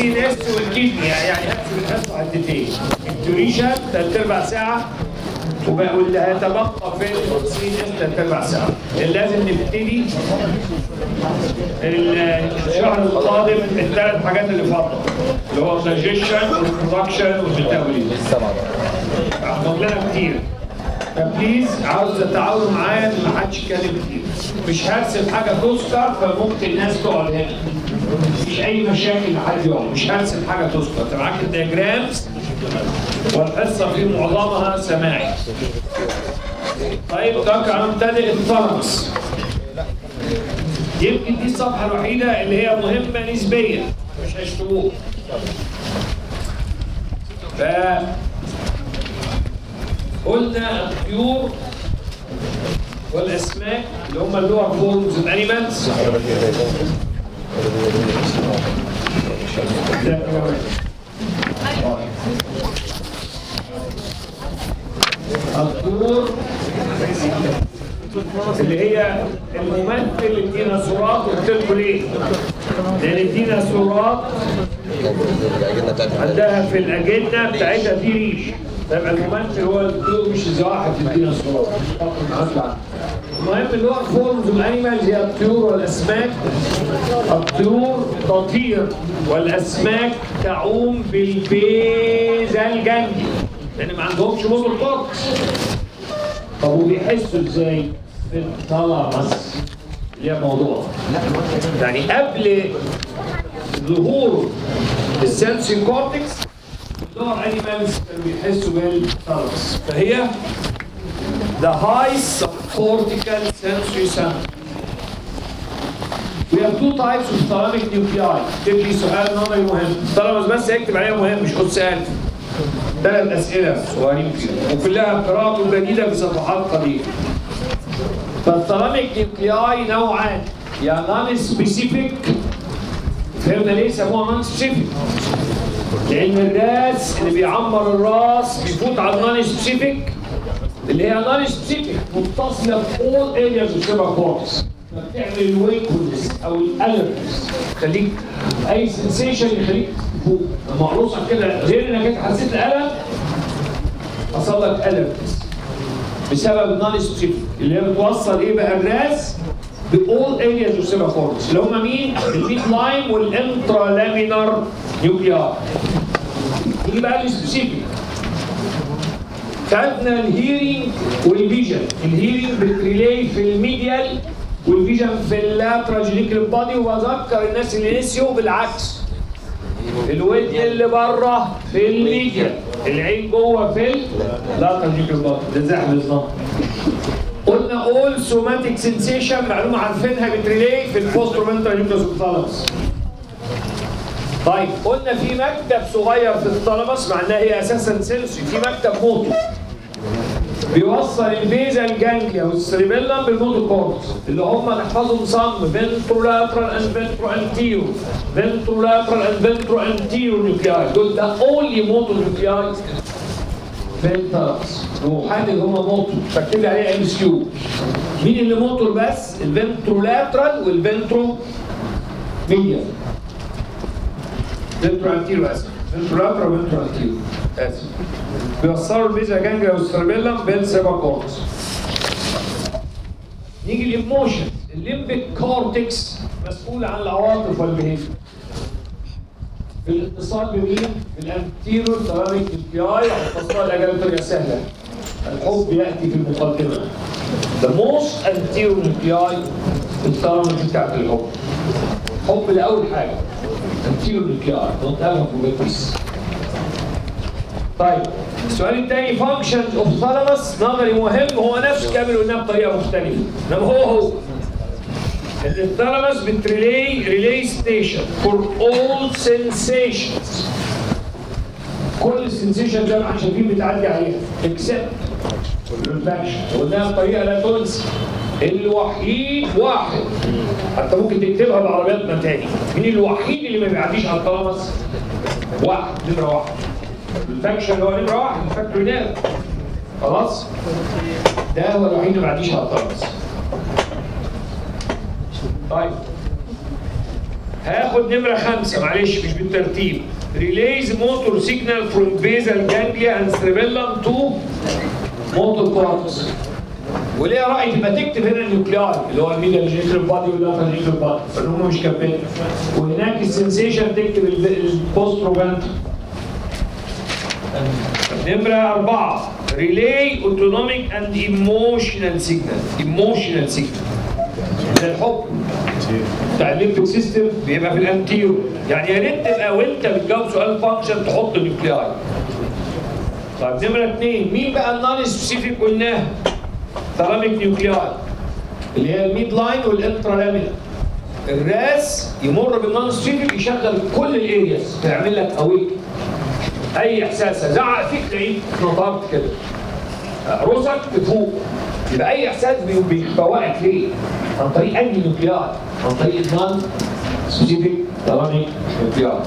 السي ان اس والكدني يعني هقسم الحصه حتتين الديوريشن ثلاث ارباع ساعه وبقى واللي هيتبقى في السي ان اس ثلاث ارباع ساعه لازم نبتدي الشهر القادم الثلاث حاجات اللي فاضله اللي هو الدايجيشن والبرودكشن والميتابوليزم عندهم لنا كتير فبليز عاوز تتعاونوا معايا ان ما حدش يتكلم كتير مش هرسم حاجه تذكر فممكن الناس تقعد هنا مفيش اي مشاكل لحد يقعد مش هرسم حاجه تذكر انت معاك الدياجرامز والحصه في معظمها سماعي طيب توقع نبتدئ الثالموس يمكن دي الصفحه الوحيده اللي هي مهمه نسبيا مش هيشتموها ف قلنا الطيور والاسماك اللي هم اللور فورمز اوف انيمالز الطيور اللي هي الممثل الديناصورات قلت لكم ليه؟ لان الديناصورات عندها في الاجنه بتاعتها في ريش يبقى الممثل هو الطيور مش زواحف الديناصورات المهم اللي هو فورمز الانيمالز هي الطيور والاسماك الطيور تطير والاسماك تعوم بالبيزا الجنبي لان ما عندهمش موتور كورتكس طب وبيحسوا ازاي؟ في الثالاموس اللي هي موضوع يعني قبل ظهور السنسي كورتكس اللور انيمالز كانوا بيحسوا بالثالاموس فهي the high subcortical sensory center We have two types of thalamic nuclei. تبقي سؤال نظري مهم. الثالاموس بس هيكتب عليها مهم مش خد سؤال. ثلاث أسئلة صغيرين فيها وكلها قراءة جديدة في صفحات قليلة. فالثالاميك نيوكلياي نوعان يا نون سبيسيفيك فهمنا ليه سموها نون سبيسيفيك؟ لأن الراس اللي بيعمر الراس بيفوت على النون سبيسيفيك اللي هي نون سبيسيفيك متصلة بأول أرياز اوف سيبا كورتكس بتعمل الويكولنس أو الألرتنس تخليك أي سنسيشن يخليك فوق لما أقرصك كده غير إنك أنت حسيت الألم حصل لك ألرتنس بسبب النون سبيسيفيك اللي هي بتوصل ايه بقى الراس بأول ارياز اوف سيبا كورتكس اللي هم مين؟ الميد لاين والانترا لامينار نيوكليار دي بقى السبيسيفيك خدنا الهيرنج والفيجن الهيرنج بتريلاي في الميديال والفيجن في اللاترال جينيكال بادي وبذكر الناس اللي نسيوا بالعكس الودن اللي بره في الميديال العين جوه في اللاترال جينيكال بادي ده زي حفظناه قلنا اول سوماتيك سنسيشن معلومه عارفينها بتريلاي في البوسترومنتال نيوكليوس اوف طيب قلنا في مكتب صغير في الثالاموس مع انها هي اساسا سنسوري في مكتب موتور بيوصل البيزا الجانجليا والسريبيلم بالموتور كورتكس اللي هم نحفظهم صم فنترولاترال اند فنترو انتيرو فنترولاترال اند فنترو انتيرو نيوكلياي دول ده اونلي موتور نيوكلياي في الثالاموس وحد اللي هم موتور فاكتب لي عليها ام اس كيو مين اللي موتور بس الفنترولاترال والفنترو ميديال فنترو انتيرو اسف فنترولاترال وفنترو انتيرو اسف بيوصلوا البيزا جانجليا والسيربيلم بالسيبا كورتكس نيجي الايموشن الليمبيك كورتكس مسؤول عن العواطف والبيهيفير الاتصال بمين؟ بالانتيرو ثلاميك نيوكلياي اختصار الاجابه بطريقه سهله الحب ياتي في المقدمه The most anterior nuclei الثلاميك بتاعت الحب حب ده اول حاجه anterior nuclei don't have a forget طيب السؤال الثاني functions of thalamus نظري مهم هو نفس كامل قلناه بطريقه مختلفه انما هو هو الثالاموس بتريلي ريلي ستيشن فور اول sensations كل السنسيشن زي ما احنا شايفين بتعدي عليها اكسبت الريفلكشن قلناها بطريقه لا تنسى الوحيد واحد حتى ممكن تكتبها بعربياتنا تاني مين الوحيد اللي ما بيعديش على الثالاموس؟ واحد نمره واحد الفاكشن اللي هو نمره واحد الفاكتوري نيرف خلاص ده هو الوحيد اللي ما بيعديش على الثالاموس طيب هاخد نمرة خمسة معلش مش بالترتيب ريليز موتور سيجنال فروم بيزال جانجليا اند سريبيلم تو موتور كورتكس وليه رأي تبقى تكتب هنا النيوكلياي اللي هو الميديا جينيتال بادي واللاتر جينيتال بادي فان هم مش كاتبين وهناك السنسيشن تكتب البوست روبانت نمرة أربعة ريلي اوتونوميك اند ايموشنال سيجنال ايموشنال سيجنال ده الحب بتاع الليمبك سيستم بيبقى في الانتيرو يعني يا ريت تبقى وانت بتجاوب سؤال فانكشن تحط النيوكلياي طيب نمرة اثنين مين بقى النون سبيسيفيك قلناها؟ ثلاميك نيوكلياي اللي هي الميد لاين والانترا لامينا الراس يمر بالنون سبيسيفيك يشغل كل الارياز فيعمل لك اويك اي احساس زعق فيك تلاقيك نطرت كده راسك تفوق يبقى اي احساس بي- بيفوقك ليه؟ عن طريق انهي نيوكليار؟ عن طريق النون سبيسيفيك ثلاميك نيوكليار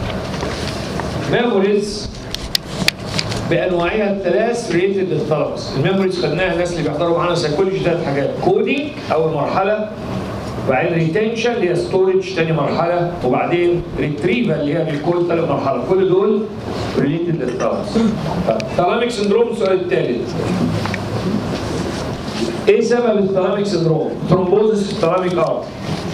ميموريز بانواعها الثلاث ريتد للثالاموس الميموريز خدناها الناس اللي بيحضروا معانا سيكولوجي ثلاث حاجات كودينج اول مرحله وبعدين ريتنشن اللي هي ستورج ثاني مرحله وبعدين ريتريفال اللي هي ريكول ثالث مرحله كل دول ريليتد للثالاموس ثالاميك سندروم السؤال الثالث ايه سبب الثالاميك سندروم؟ ثرومبوزس الثالاميك ارت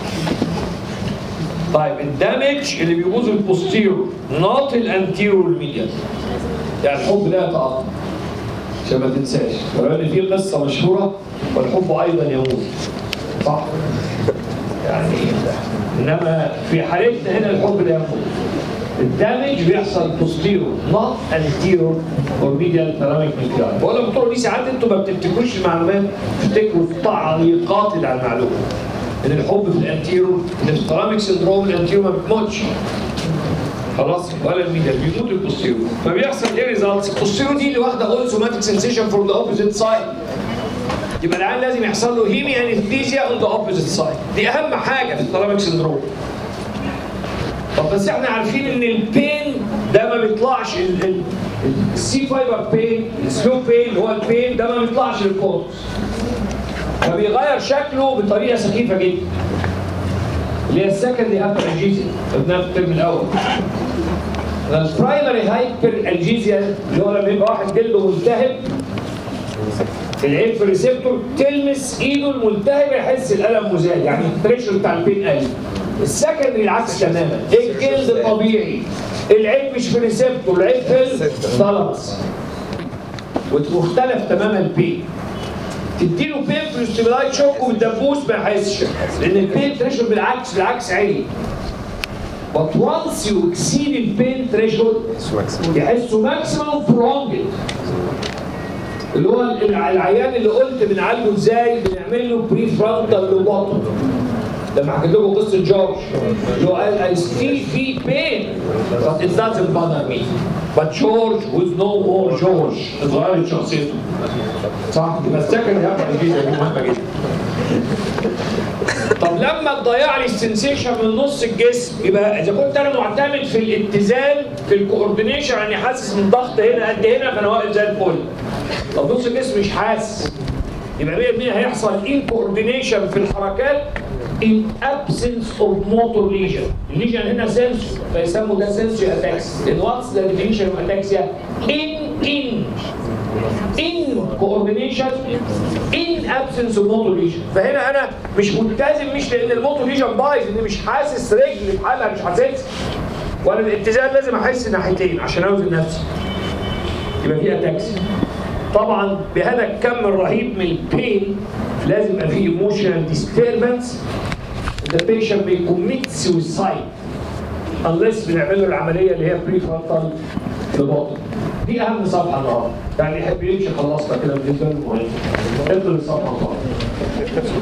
طيب الدامج اللي بيبوظ البوستيرو نوت الانتيرو الميديال يعني الحب لا يتأثر عشان ما تنساش ولو ان في قصه مشهوره والحب ايضا يموت صح؟ يعني انما في حالتنا هنا الحب لا يموت الدامج بيحصل بوستيرو نوت انتيرو اور ميديال ثلاميك نيوكليار بقول لك دكتور دي ساعات انتوا ما بتفتكروش المعلومات بتفتكروا التعليقات اللي على المعلومه ان الحب في الانتيرو ان في الثلاميك سندروم الانتيرو ما بتموتش خلاص ولا الميديا بيموت البوستيرو فبيحصل ايه ريزلتس البوستيرو دي اللي واخده اول سوماتيك سنسيشن فروم ذا اوبوزيت سايد يبقى العيان لازم يحصل له هيمي انستيزيا اون ذا اوبوزيت سايد دي اهم حاجه في الثلاميك سندروم طب بس احنا عارفين ان البين ده ما بيطلعش السي فايبر بين السلو بين اللي هو البين ده ما بيطلعش للكورتكس فبيغير شكله بطريقه سخيفه جدا اللي هي السكندري هايبر الجيزيا خدناها في الترم الاول البرايمري هايبر الجيزيا اللي هو لما يبقى واحد جلده ملتهب العين في الريسبتور تلمس ايده الملتهبه يحس الالم مزعج يعني البريشر بتاع البين قل السكندري العكس تماما الجلد الطبيعي العين مش في الريسبتور العين في الثالاموس ومختلف تماما البين تديله بين في الاستيبلايت شوك والدبوس ما يحسش لان البين تريشر بالعكس بالعكس عالي But once you exceed the pain threshold يحسوا maximum prolonged اللي هو الع- العيان اللي قلت بنعالجه ازاي بنعمل له بري فرونتال لوبوتومي لما حكيت لكم قصه جورج اللي هو قال I still feel pain but it doesn't bother me but George was no more George اتغيرت شخصيته صح يبقى السكن يا الجيزه دي مهمه جدا طب لما تضيع لي السنسيشن من نص الجسم يبقى اذا كنت انا معتمد في الاتزان في الكوردينيشن اني حاسس من ضغط هنا قد هنا فانا واقف زي الفل طب نص الجسم مش حاسس يبقى 100% هيحصل ان كوردينيشن في الحركات in absence of motor lesion الليجن هنا سنسور فيسموا ده sensory attacks لان what's the definition of ataxia in in in coordination in absence of motor lesion فهنا انا مش ملتزم مش لان الموتور ليجن بايظ اني مش حاسس رجلي بحالها مش حاسس وانا الاتزان لازم احس ناحيتين عشان اوزن نفسي يبقى في اتاكسي طبعا بهذا الكم الرهيب من البين لازم يبقى في emotional disturbance the patient may commit suicide unless بنعمل له العمليه اللي هي prefrontal lobotomy دي اهم صفحه النهارده يعني يحب يمشي خلصنا كده بالنسبه له مهم اقفل الصفحه النهارده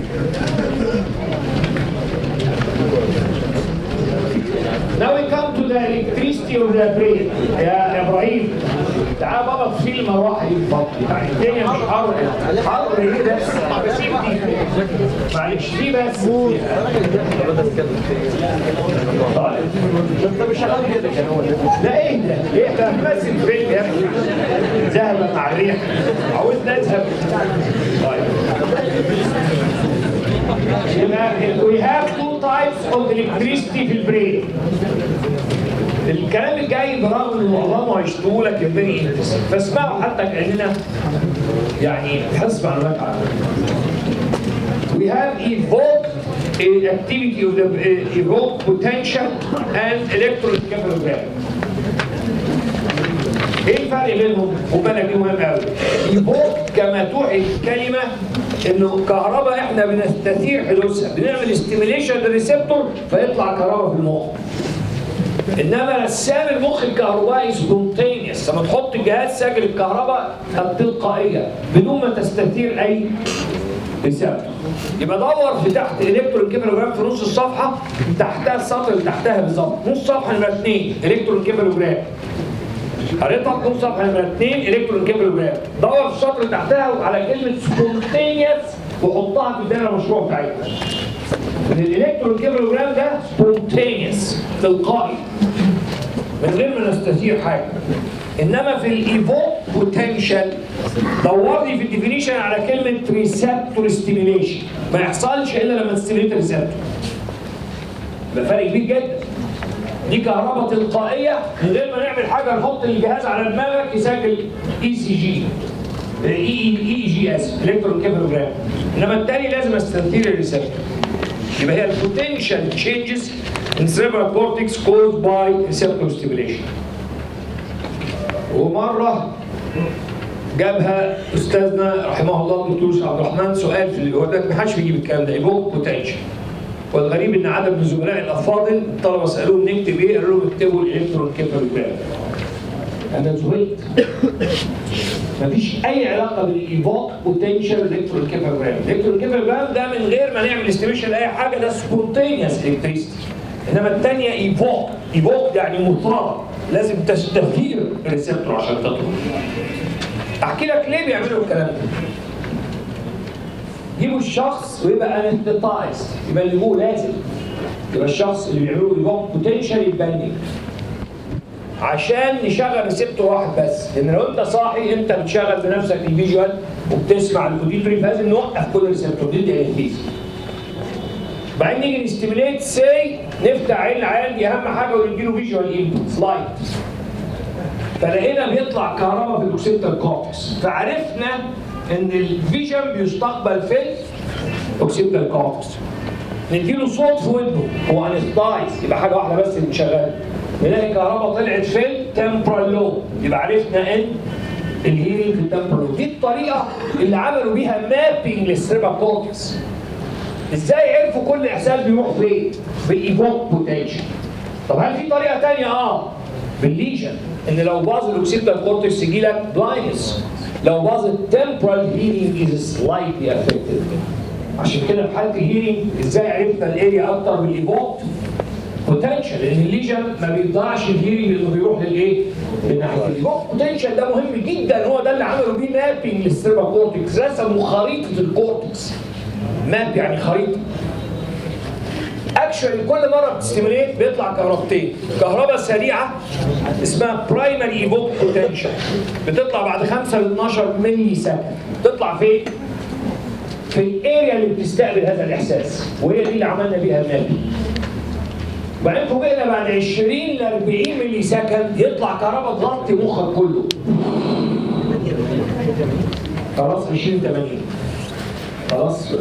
Now we come to the electricity of the brain يا يا ابراهيم تعال بابا في المروحه دي بفضل يعني الدنيا مش حر حر ايه ده بسيب دي معلش دي بس طيب انت مش شغال كده لا ايه ده؟ ايه ده ماسك فين يا ابني؟ ذهب مع الريح عاوزني اذهب طيب يبقى we have two types of electricity في البرين الكلام الجاي برغم ان معظمه هيشتغلوا لك الفيري انترستنج فاسمعوا حتى كاننا يعني حسب معلومات عامه we have evoked a activity of the uh, evoked potential and electroencephalogram. ايه الفرق بينهم؟ وبالك دي مهم قوي. evoke كما توحي الكلمه انه كهرباء احنا بنستثير حدوثها، بنعمل ستيميليشن للريسبتور فيطلع كهرباء في المخ. انما رسام المخ الكهربائي سبونتينيوس لما تحط الجهاز سجل الكهرباء التلقائيه بدون ما تستثير اي ريسبتور يبقى دور في تحت الكترون كيفالوجرام في نص الصفحه تحتها السطر اللي تحتها بالظبط نص صفحه نمره 2 الكترون كيفالوجرام قريتها في نص صفحه نمره 2 الكترون كيفالوجرام دور في السطر اللي تحتها على كلمه سبونتينيوس وحطها في الدايره المشروع بتاعتها الالكترون كيفالوجرام ده سبونتينيوس تلقائي من غير ما نستثير حاجه انما في الايفوك بوتنشال دور لي في الديفينيشن على كلمه ريسبتور ستيميليشن ما يحصلش الا لما تستيميليت الريسبتور ده فرق كبير جدا دي كهرباء تلقائيه من غير ما نعمل حاجه نحط الجهاز على دماغك يسجل اي سي جي اي اي جي اس الكترون كيفالوجرام انما التاني لازم استثير الريسبتور يبقى هي البوتنشال تشينجز in cerebral cortex caused by receptor stimulation ومره جابها استاذنا رحمه الله الدكتور عبد الرحمن سؤال في اللي هو ده ما حدش بيجيب الكلام ده ايفوك بوتنشال والغريب ان عدد من زملاء الافاضل الطلبه سالوهم نكتب ايه؟ قالوا لهم اكتبوا الالكترون كيفالوجرام انا زهقت مفيش اي علاقه بين الايفوك بوتنشال الكترون كيفالوجرام الالكترون كيفالوجرام ده من غير ما نعمل استيميشن لاي حاجه ده سبونتينيوس الكتريستي انما الثانيه ايفوك ايفوك يعني مطرده لازم تستثير الريسبتور عشان تطلع احكي لك ليه بيعملوا الكلام ده يجيبوا الشخص ويبقى انستيتايز يبقى اللي هو لازم يبقى الشخص اللي بيعملوا ايفوك بوتنشال يتبني عشان نشغل ريسبتور واحد بس لان لو انت صاحي انت بتشغل بنفسك الفيجوال وبتسمع الاوديتوري فلازم نوقف كل ريسبتور دي انستيزيا بعدين نيجي نستيميليت سي نفتح عين العيال دي اهم حاجه ونديله فيجوال انبوت لايت فلقينا بيطلع كهرباء في الاوكسيتال كورتكس فعرفنا ان الفيجن بيستقبل في الاوكسيتال كورتكس نديله صوت في ودنه هو انستايز يبقى حاجه واحده بس اللي شغاله نلاقي كهرباء طلعت في التمبرال لو يبقى عرفنا ان الهيرنج في التمبرال لو دي الطريقه اللي عملوا بيها مابينج للسيربا كورتكس ازاي عرفوا كل احساس بيروح فين؟ بالايفوك بوتنشال. طب هل في طريقه ثانيه؟ اه بالليجن ان لو باظ الاوكسيتال كورتكس يجي لك بلايندنس. لو باظ التمبرال هيرنج از سلايتلي افكتد. عشان كده في حاله الهيرنج ازاي عرفنا الاريا اكتر بالايفوك بوتنشال لان الليجن ما بيضيعش الهيرنج لانه بيروح للايه؟ للناحيه الايفوك بوتنشال ده مهم جدا هو ده اللي عملوا بيه مابينج للسيربا كورتكس رسموا خريطه الكورتكس. ماب يعني خريطه اكشولي كل مره بتستيميليت بيطلع كهربتين كهرباء سريعه اسمها برايمري ايفوك بوتنشال بتطلع بعد 5 ل 12 ملي سكند تطلع فين؟ في الاريا اللي بتستقبل هذا الاحساس وهي دي اللي عملنا بيها الماب وبعدين فوجئنا بعد 20 ل 40 ملي سكند يطلع كهرباء تغطي مخك كله خلاص 20 80 خلاص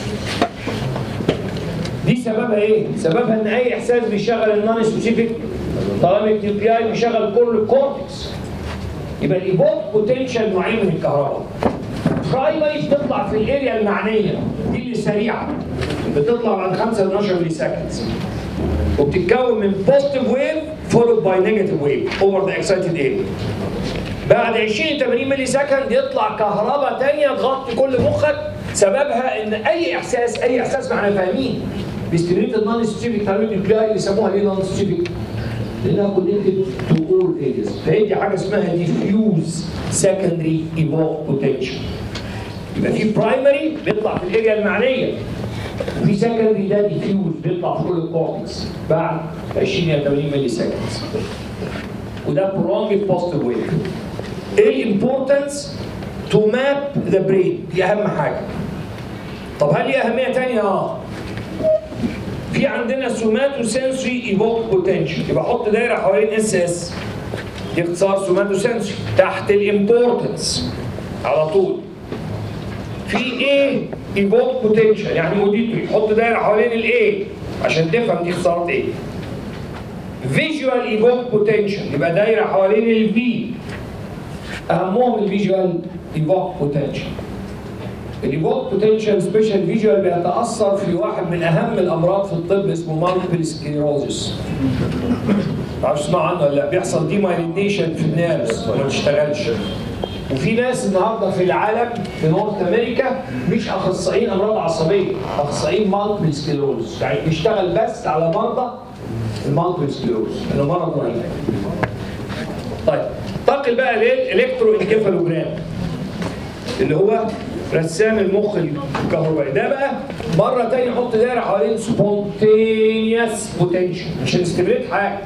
دي سببها ايه؟ سببها ان اي احساس بيشغل النون سبيسيفيك طالما التي اي بيشغل كل الكورتكس يبقى الايفوك بوتنشال نوعين من الكهرباء برايمري بتطلع في الاريا المعنيه دي اللي سريعه بتطلع بعد 5 ل 12 ملي سكند وبتتكون من بوزيتيف ويف فولود باي نيجاتيف ويف اوفر ذا اكسايتد اريا بعد 20 80 ملي سكند يطلع كهرباء ثانيه تغطي كل مخك سببها ان اي احساس اي احساس معنا فاهمين بيستمريت النون سبيسيفيك ثيرابيوتيك نيوكلاي يسموها ليه نون سبيسيفيك؟ لانها كونكتد تو اول ارياز فهي دي حاجه اسمها ديفيوز سكندري ايفوك بوتنشال يبقى في برايمري بيطلع في الاريا المعنيه وفي سكندري ده ديفيوز بيطلع في كل الكورتكس بعد 20 الى 80 ملي سكند وده برونج بوزيتيف ويف ايه الامبورتنس تو ماب ذا برين دي اهم حاجه طب هل ليه اهميه ثانيه اه في عندنا سوماتو سنسوري ايفوك بوتنشال يبقى احط دايره حوالين اس اس دي اختصار سوماتو سنسوري تحت الامبورتنس على طول في ايه ايفوك بوتنشال يعني اوديتوري يحط دايره حوالين الايه عشان تفهم دي اختصارات ايه فيجوال ايفوك بوتنشال يبقى دايره حوالين الفي اهمهم الفيجوال ايفوك بوتنشال الايفوك بوتنشال سبيشال فيجوال بيتاثر في واحد من اهم الامراض في الطب اسمه مالتيبل سكليروزس معرفش تسمعوا عنه ولا لا بيحصل دي مايلينيشن في النيرفز وما تشتغلش وفي ناس النهارده في العالم في نورث امريكا مش اخصائيين امراض عصبيه اخصائيين مالتيبل سكليروز يعني بيشتغل بس على مرضى المالتيبل سكليروز انه مرض رهيب طيب انتقل بقى للالكترو انكفالوجرام اللي هو رسام المخ الكهربائي ده بقى مره تاني حط دايره حوالين سبونتينيوس بوتنشال مش هنستبريت حاجه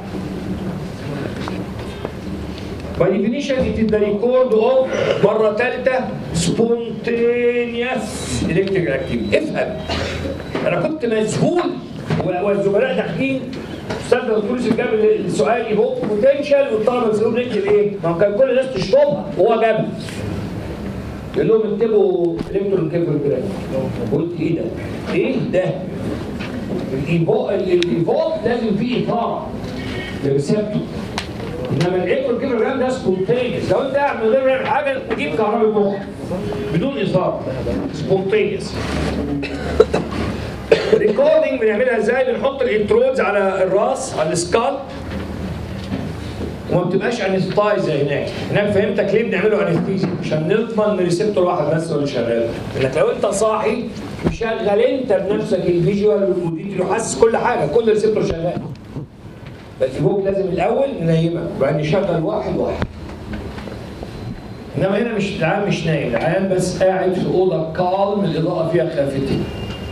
By definition, it is the record of مرة ثالثة spontaneous electrical activity. افهم. أنا كنت مذهول و- والزملاء داخلين أستاذ دكتور يوسف جاب السؤال ايفوك بوتنشال والطلبة بيسألوه نكتب إيه؟ ما هو كان كل الناس تشطبها وهو جابها. يقول لهم اكتبوا الكترون كيفالوجرام. قلت إيه ده؟ إيه ده؟ الايفوك الايفوك لازم فيه إثارة لريسبتور انما الايكون كيلوجرام ده سبونتينيوس لو انت قاعد من غير ما تعمل حاجه تجيب كهرباء مخ بدون اثاره سبونتينيوس ريكوردنج بنعملها ازاي بنحط الالكترودز على الراس على السكال وما بتبقاش انستايز زي هناك هناك فهمتك ليه بنعمله انستيزيا عشان نضمن ان ريسبتور واحد بس هو اللي شغال انك لو انت صاحي مشغل انت بنفسك الفيجوال والاوديتري وحاسس كل حاجه كل ريسبتور شغال بس فوق لازم الاول ننيمك وبعدين نشغل واحد واحد انما هنا مش العيان مش نايم العيان بس قاعد في اوضه كالم الاضاءه فيها خافتين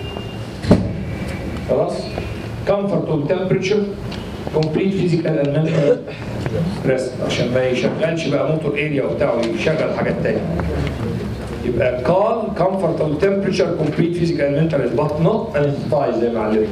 خلاص كومفورت وتمبريتشر كومبليت فيزيكال اند منتال ريست عشان ما يشغلش بقى موتور اريا وبتاع ويشغل حاجات تانية يبقى كال كومفورتبل تمبريتشر كومبليت فيزيكال اند منتال ريست بات نوت انستايز زي ما علمنا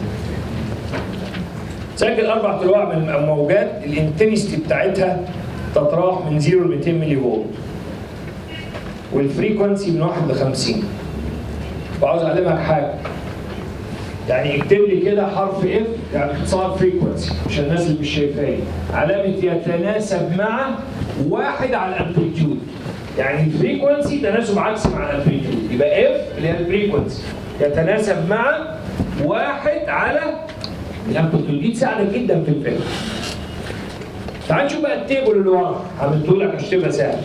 سجل اربع انواع من الموجات الانتنستي بتاعتها تتراوح من 0 ل 200 ملي فولت والفريكونسي من 1 ل 50 وعاوز اعلمك حاجه يعني اكتب لي كده حرف اف يعني اختصار فريكونسي عشان الناس اللي مش شايفاه علامه يتناسب مع واحد على الامبليتيود يعني الفريكونسي تناسب عكسي مع الامبليتيود يبقى اف اللي هي الفريكونسي يتناسب مع واحد على الامبليتيود دي تساعدك جدا في الفهم تعال نشوف بقى التيبل اللي ورا عملته لك عشان تبقى سهل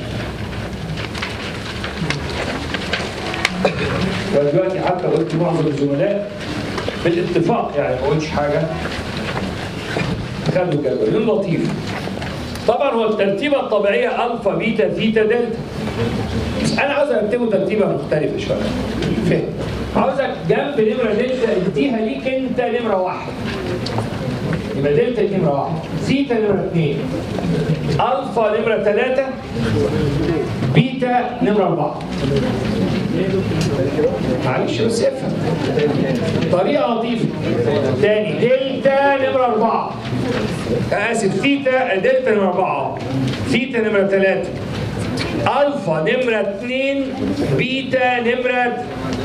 ودلوقتي حتى قلت معظم الزملاء بالاتفاق يعني ما قلتش حاجه خدوا جدول لطيف طبعا هو الترتيبه الطبيعيه الفا بيتا ثيتا دلتا بس انا عاوز ارتبه ترتيبه مختلفه شويه فهم عاوزك جنب نمره دلتا اديها ليك انت نمره واحد يبقى دلتا نمره واحد ثيتا نمره اثنين الفا نمره ثلاثه بيتا نمره اربعه معلش بس افهم طريقه لطيفه تاني دلتا نمره اربعه اسف ثيتا دلتا نمره اربعه ثيتا نمره ثلاثه الفا نمره اثنين بيتا نمره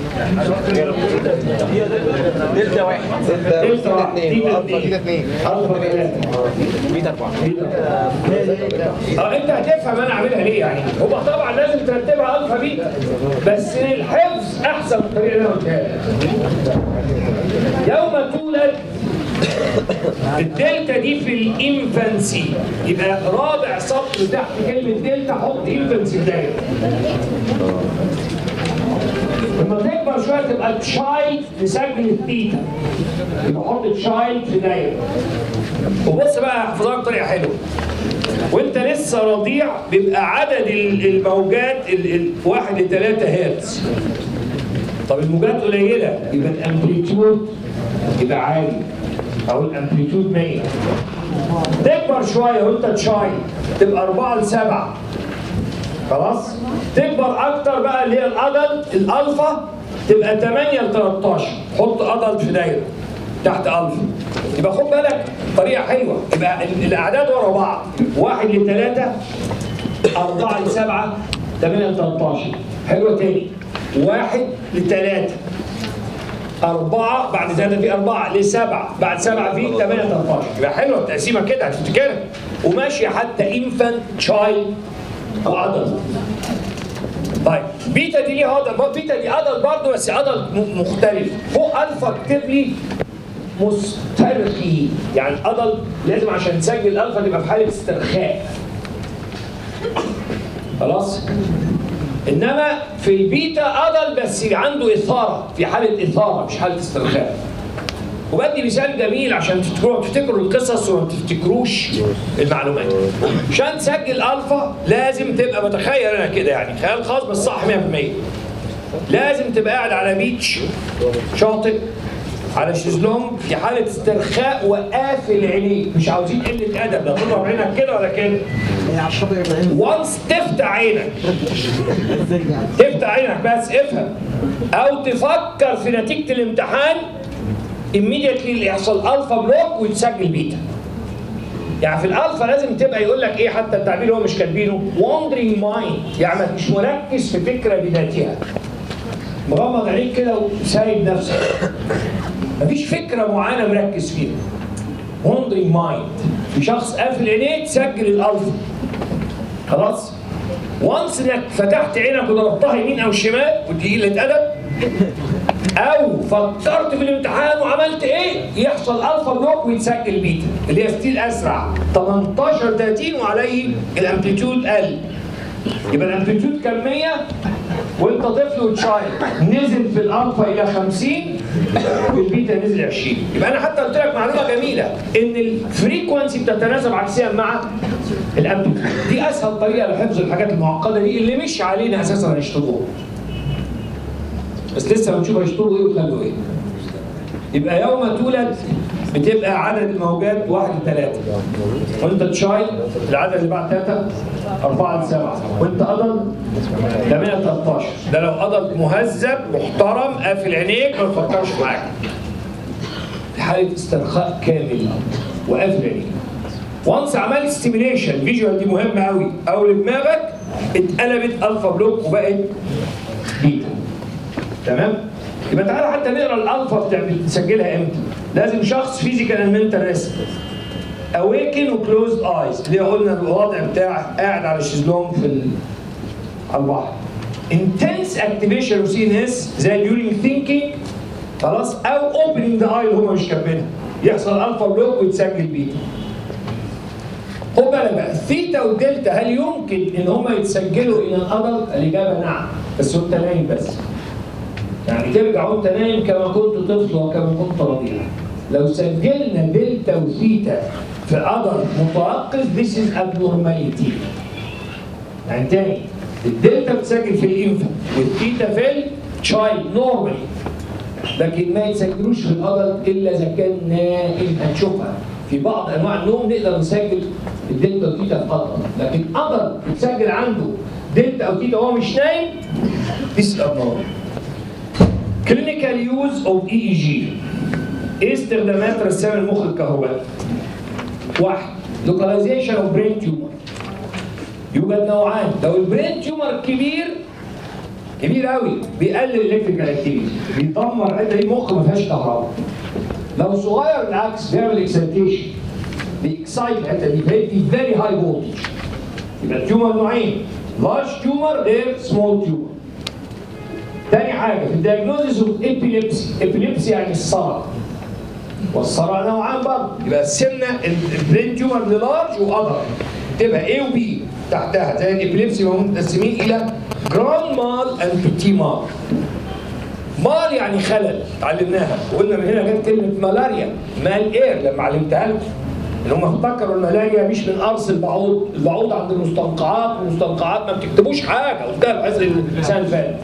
دلتا واحد دلتا واحد اثنين ثيتا والفا اثنين كده اثنين الفا ثلاثه بيتا اربعه اه انت هتفهم انا عاملها ليه يعني هو طبعا لازم ترتبها الفا بيتا بس للحفظ احسن طريقه اللي انا قلتها لك. يوم تولد الدلتا دي في الانفانسي يبقى رابع سطر تحت كلمه دلتا حط انفانسي دايره لما تكبر شويه تبقى تشايلد نسجل الثيتا يبقى حط تشايلد في دايره وبص بقى هحفظها بطريقه حلوه وانت لسه رضيع بيبقى عدد ال- الموجات ال- ال- واحد لثلاثة هرتز طب الموجات قليلة يبقى الامبليتيود يبقى عالي او الامبليتيود 100 تكبر شوية وانت تشاي تبقى 4 ل 7 خلاص تكبر اكتر بقى اللي هي الادلت الالفا تبقى 8 ل 13 حط ادلت في دايره تحت الفا يبقى خد بالك طريقه حلوه يبقى ال- الاعداد ورا بعض واحد لثلاثه أربعة لسبعة ثمانية لتلتاشر حلوة تاني واحد لثلاثة أربعة بعد ثلاثة في أربعة لسبعة بعد سبعة في ثمانية 13 يبقى حلوة التقسيمة كده هتفتكرها وماشية حتى انفانت تشايلد أو أدلت طيب بيتا دي ليها أدل بيتا دي أدل برضه بس أدل م- مختلف فوق ألفا اكتب لي مسترخي يعني أدل لازم عشان تسجل ألفا تبقى في حالة استرخاء خلاص انما في البيتا ادل بس عنده اثاره في حاله اثاره مش حاله استرخاء وبدي مثال جميل عشان تفتكروا تفتكروا القصص وما تفتكروش المعلومات عشان تسجل الفا لازم تبقى متخيل انا كده يعني خيال خاص بس صح 100% لازم تبقى قاعد على بيتش شاطئ على شيزلونج في حاله استرخاء وقافل عينيك مش عاوزين قله ادب لا تضرب عينك كده ولا كده على الشاطئ يبقى وانس تفتح عينك تفتح عينك بس افهم او تفكر في نتيجه الامتحان immediately اللي يحصل الفا بلوك ويتسجل بيتا يعني في الالفا لازم تبقى يقول لك ايه حتى التعبير اللي هو مش كاتبينه wandering mind يعني مش مركز في فكره بذاتها مغمض عينيك كده وسايب نفسك مفيش فكره معينه مركز فيها wandering mind في شخص قافل عينيه تسجل الالفا خلاص وانس انك فتحت عينك وضربتها يمين او شمال ودي قله ادب او فكرت في الامتحان وعملت ايه يحصل الفا بلوك ويتسجل بيتا اللي هي ستيل اسرع 18 30 وعليه الامبليتيود قل يبقى الامبليتيود كان 100 وانت طفل وتشايلد نزل في الالفا الى 50 والبيتا نزل 20 يبقى انا حتى قلت لك معلومه جميله ان الفريكونسي بتتناسب عكسيا مع الامبليتيود دي اسهل طريقه لحفظ الحاجات المعقده دي اللي مش علينا اساسا هنشتغلوها بس لسه هنشوف هيشتغلوا ايه ويخلوا ايه يبقى يوم تولد بتبقى عدد الموجات واحد لثلاثة وانت تشايلد العدد اللي بعد ثلاثة أربعة لسبعة وانت أدل 8 13 ده لو أدل مهذب محترم قافل عينيك ما تفكرش في حاجة في حالة استرخاء كامل وقافل عينيك وانس عملت ستيميليشن فيجوال دي مهمة قوي أو لدماغك اتقلبت ألفا بلوك وبقت بيتا تمام يبقى تعالى حتى نقرا الالفا بتعمل تسجلها امتى لازم شخص فيزيكال اند منتال ريست اويكن وكلوزد ايز اللي قلنا الوضع بتاع قاعد على الشيزلونج في ال... على البحر intense activation of CNS زي during thinking خلاص او opening the eye اللي هم مش كاتبينها يحصل الفا بلوك ويتسجل بيتا خد بالك بقى الثيتا والدلتا هل يمكن ان هم يتسجلوا الى الادلت؟ الاجابه نعم بس وانت نايم بس يعني ترجع وانت نايم كما كنت طفل وكما كنت رضيع لو سجلنا دلتا وثيتا في قدر متوقف this is abnormality يعني تاني الدلتا بتسجل في الانفant والثيتا في التشايلد نورمالي لكن ما يتسجلوش في الادلت الا اذا كان نائم هنشوفها في بعض انواع النوم نقدر نسجل الدلتا وثيتا في ادلت لكن ادلت بتسجل عنده دلتا او ثيتا وهو مش نايم this is abnormal كلينيكال يوز اوف اي اي جي ايه استخدامات رسام المخ الكهربائي؟ واحد لوكاليزيشن اوف برين تيومر يوجد نوعان لو البرين تيومر كبير كبير قوي بيقلل الالكتريكال اكتيفيتي بيدمر الحته دي المخ ما فيهاش كهرباء لو صغير بالعكس بيعمل اكسايتيشن بيكسايت الحته دي بيدي فيري هاي فولتج يبقى التيومر نوعين لارج تيومر غير سمول تيومر تاني حاجة في الدياجنوزيس اوف ابيليبسي ابيليبسي يعني الصرع والصرع نوعان برضه يبقى السمنة البرين تيومر لارج وأدر تبقى A و B تحتها زي الابيليبسي ما هم متقسمين إلى جران مال اند بيتي مال مال يعني خلل اتعلمناها وقلنا من هنا جت كلمة ملاريا مال اير لما علمتها لكم ان هم افتكروا الملاريا مش من قرص البعوض، البعوض عند المستنقعات والمستنقعات ما بتكتبوش حاجه قلتها في السنه اللي فاتت.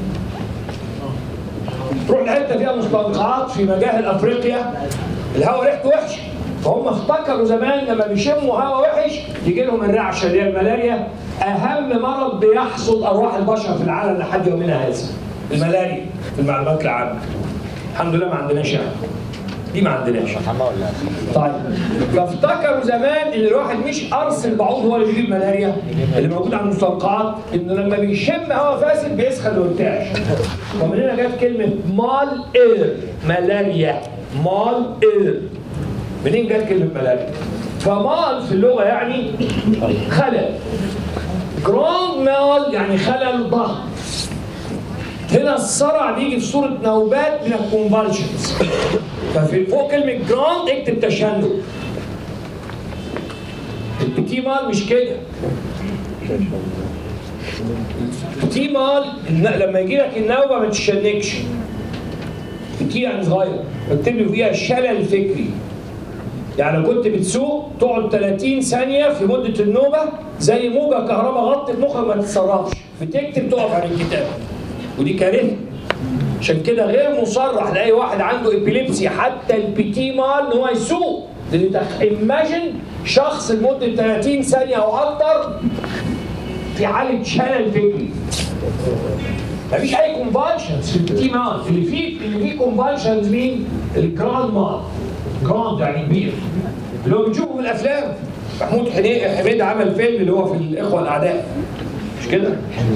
تروح لحته فيها مستنقعات في مجاهل افريقيا الهواء ريحته وحشه فهم افتكروا زمان لما بيشموا هواء وحش يجي لهم الرعشه اللي هي الملاريا اهم مرض بيحصد ارواح البشر في العالم لحد يومنا هذا الملاريا في المعلومات العامه الحمد لله ما عندناش يعني دي ما عندناش حمى ولا طيب فافتكروا زمان ان الواحد مش قرص البعوض هو اللي بيجيب ملاريا اللي موجود على المستنقعات انه لما بيشم هواء فاسد بيسخن ويرتعش ومن هنا جت كلمه مال اير ملاريا مال اير منين جت كلمه ملاريا؟ فمال في اللغه يعني خلل جراند مال يعني خلل ضخم هنا الصرع بيجي في صورة نوبات من الكونفالشنز ففي فوق كلمة جراند اكتب تشنج البتي مال مش كده البتي مال الن- لما يجي لك النوبة ما تشنكش بتي يعني صغير بكتب له فيها شلل فكري يعني لو كنت بتسوق تقعد 30 ثانية في مدة النوبة زي موجة كهرباء غطت مخك ما تتصرفش بتكتب تقف عن الكتاب ودي كارثة عشان كده غير مصرح لاي واحد عنده ابيليبسي حتى البيتي مال ان هو يسوق لان ايماجن شخص لمده 30 ثانيه او اكتر في حاله شلل فكري مفيش اي كونفالشنز في البيتي مال اللي فيه اللي فيه كونفالشنز مين؟ الجراند مال جراند يعني كبير اللي هو بنشوفه في الافلام محمود حني- حميد عمل فيلم اللي هو في الاخوه الاعداء مش كده؟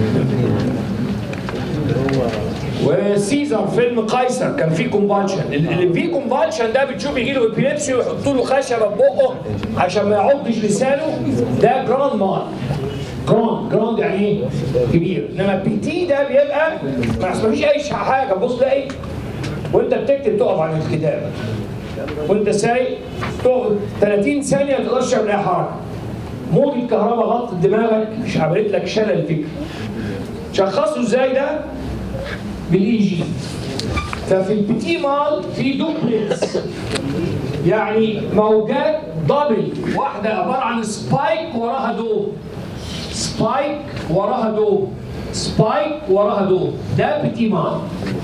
وسيزر فيلم قيصر كان فيه كومبالشن اللي فيه كومبالشن ده بتشوف يجي له ابيليبسي ويحطوا له خشبه في بقه عشان ما يعضش لسانه ده جراند مال جراند جراند يعني ايه؟ كبير انما بي تي ده بيبقى ما فيش اي حاجه بص تلاقي وانت بتكتب تقف عن الكتاب وانت سايق تقعد 30 ثانيه ما تقدرش تعمل اي حركه موجة كهرباء غطت دماغك مش عملت لك شلل فكري شخصوا ازاي ده؟ بالاي جي ففي البتي مال في دوبلكس يعني موجات دبل واحده عباره عن سبايك وراها دوم سبايك وراها دوم سبايك وراها دوم ده بتي مال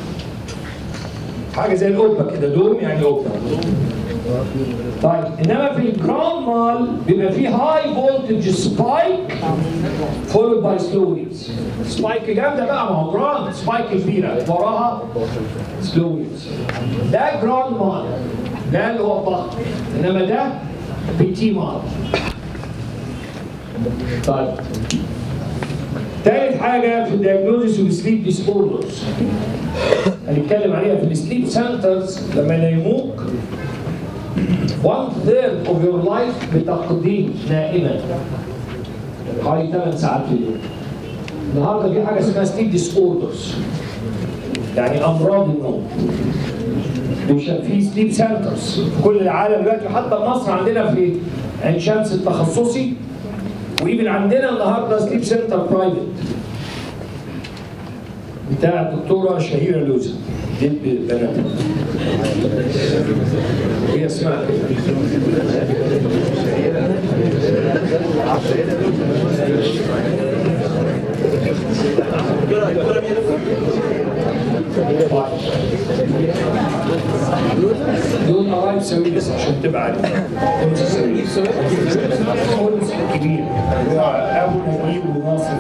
حاجه زي القبه كده دوم يعني قبه طيب انما في الجراوند مال بيبقى فيه هاي فولتج سبايك فولد باي سلو ويفز سبايك جامده بقى ما هو جراوند سبايك كبيره وراها سلو ويفز ده جراوند مال ده اللي هو الضغط انما ده بي مال طيب ثالث حاجه في الدياجنوزيس والسليب ديس اوردرز هنتكلم عليها في السليب سنترز لما ينيموك one third of your life بتقضيه نائما حوالي 8 ساعات في اليوم النهارده في حاجه اسمها سليب ديس اوردرز يعني امراض النوم مش في سليب سنترز في كل العالم دلوقتي حتى مصر عندنا في عين شمس التخصصي ويمكن عندنا النهارده سليب سنتر برايفت بتاع الدكتوره شهيره لوزة دي البنات هي اسمها دول قرايب سويلس عشان تبقى عارف خمس سويلس خمس كبير اللي هو ابو نجيب وناصر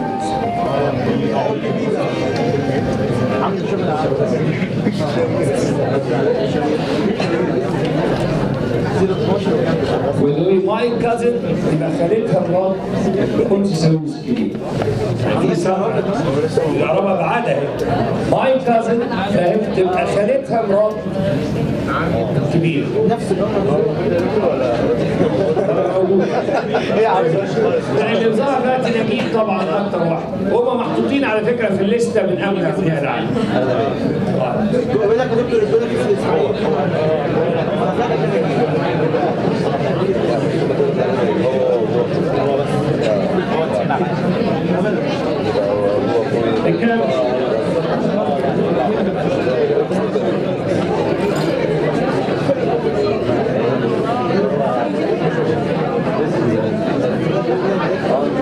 ودول ماي كازن يبقى خالتها مرات خمس سويلس كبير دي سبعة العربة بعدها اهي ماي كازن فاهم تبقى خالتها مرات كبير نفس يعني اللي ظهر دلوقتي نجيب طبعا اكتر واحد هم محطوطين على فكره في الليسته من قبل اغنياء العالم بيقول لك يا دكتور بيقول لك في الاسبوع الكلام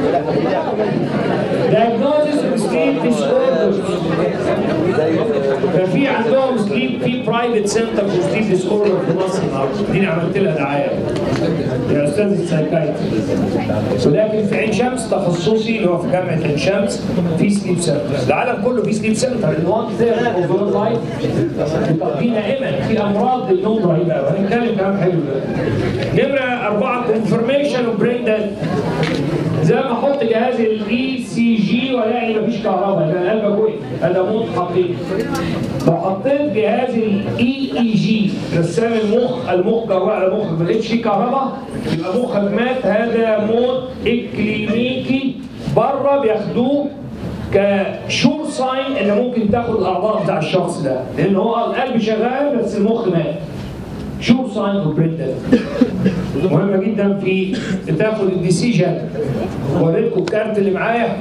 Diagnosis of sleep disorders ففي عندهم سليب في برايفت سنتر في سليب ديس اوردر في مصر النهارده دي اللي عملت لها دعايه يا استاذ السايكايتري ولكن في عين شمس تخصصي اللي هو في جامعه عين شمس في سليب سنتر العالم كله في سليب سنتر اللي هو ثيرد اوف يور لايف بتقضيه دائما في امراض للنوم رهيبه قوي هنتكلم كلام حلو دلوقتي. نمره اربعه كونفرميشن وبرين ديد زي ما احط جهاز الاي سي جي والاقي مفيش كهرباء يبقى القلب كويس هذا موت حقيقي لو حطيت جهاز الاي اي جي رسام المخ المخ جوه على مخك ما لقيتش فيه كهرباء يبقى مخك مات هذا موت اكلينيكي بره بياخدوه كشور ساين ان ممكن تاخد الاعضاء بتاع الشخص ده لان هو القلب شغال بس المخ مات شور ساين اوف برين مهمة جدا في تاخد الديسيجن وريتكم الكارت اللي معايا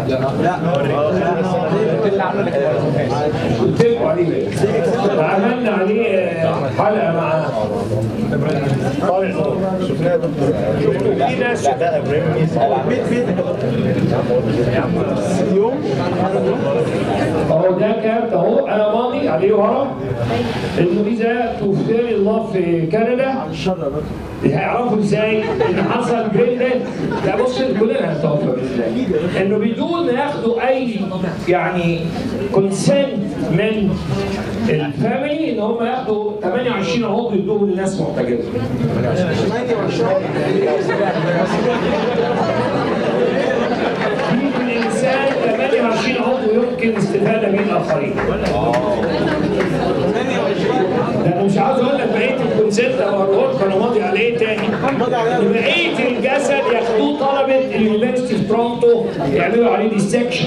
قلت لكم عليه بقى. عملنا عليه آه، حلقة مع في ناس ده ابراهيم يسال عن اهو ده كارت اهو انا ماضي عليه ورا انه اذا توفي الله في كندا هيعرفوا ازاي ان حصل بين لا بص كلنا هنتوفى ازاي انه بدون ما ياخدوا اي يعني كونسنت من الفاميلي ان هم ياخدوا 28 عضو يدوهم لناس محتاجين في الانسان 28 عضو يمكن الاستفاده من الاخرين ده انا مش عاوز اقول لك بقيه الكونسيبت او الورك انا ماضي على ايه تاني بقيه الجسد ياخدوه طلبه اليونيفرستي في تورونتو يعملوا عليه ديسكشن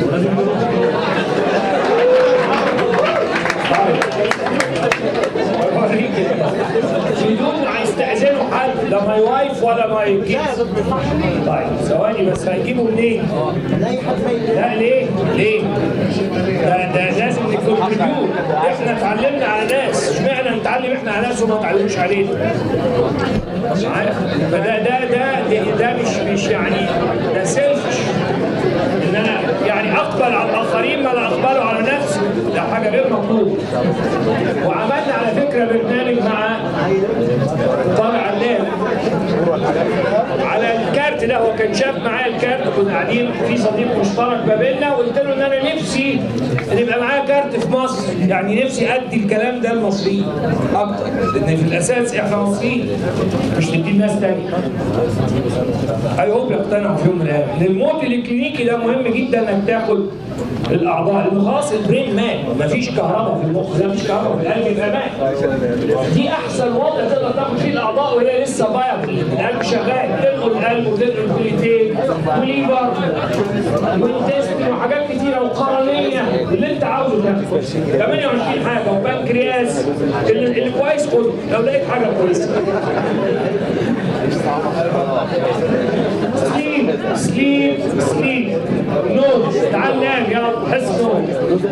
بدون ما يستأذنوا حد لا ماي وايف ولا ماي كيدز طيب ثواني بس هيجيبوا منين؟ لا ليه؟ ليه؟ ده ده لازم نكونتريبيوت احنا اتعلمنا على ناس اشمعنى نتعلم احنا على ناس وما تعلموش علينا معايا؟ فده ده ده ده, ده مش مش يعني ده سيلفش ان انا يعني اقبل على الاخرين ما لا اقبله على نفسي ده حاجه غير مطلوبه وعملنا على فكره برنامج مع طارق علام على الكارت ده هو كان شاف معايا الكارت كنا قاعدين في صديق مشترك ما بيننا وقلت له ان انا نفسي ان يبقى معايا كارت في مصر يعني نفسي ادي الكلام ده للمصريين اكتر لان في الاساس احنا مصريين مش نديه لناس تانية اي هوب يقتنعوا في يوم من الايام لان الموت الكلينيكي ده مهم جدا انك تاخد الاعضاء لان خلاص البرين مات مفيش كهرباء في المخ زي مفيش كهرباء في القلب يبقى مات دي احسن وضع تقدر تاخد فيه الاعضاء وهي لسه بايظ القلب شغال تنقل القلب وتنقل الكليتين وليفر وانتستين وحاجات كتيره وقرنيه اللي انت عاوزه تاخده 28 حاجه وبنكرياس اللي, اللي كويس خده لو لقيت حاجه كويسه سليب سليب سليب نوم تعال نام يلا حس نوم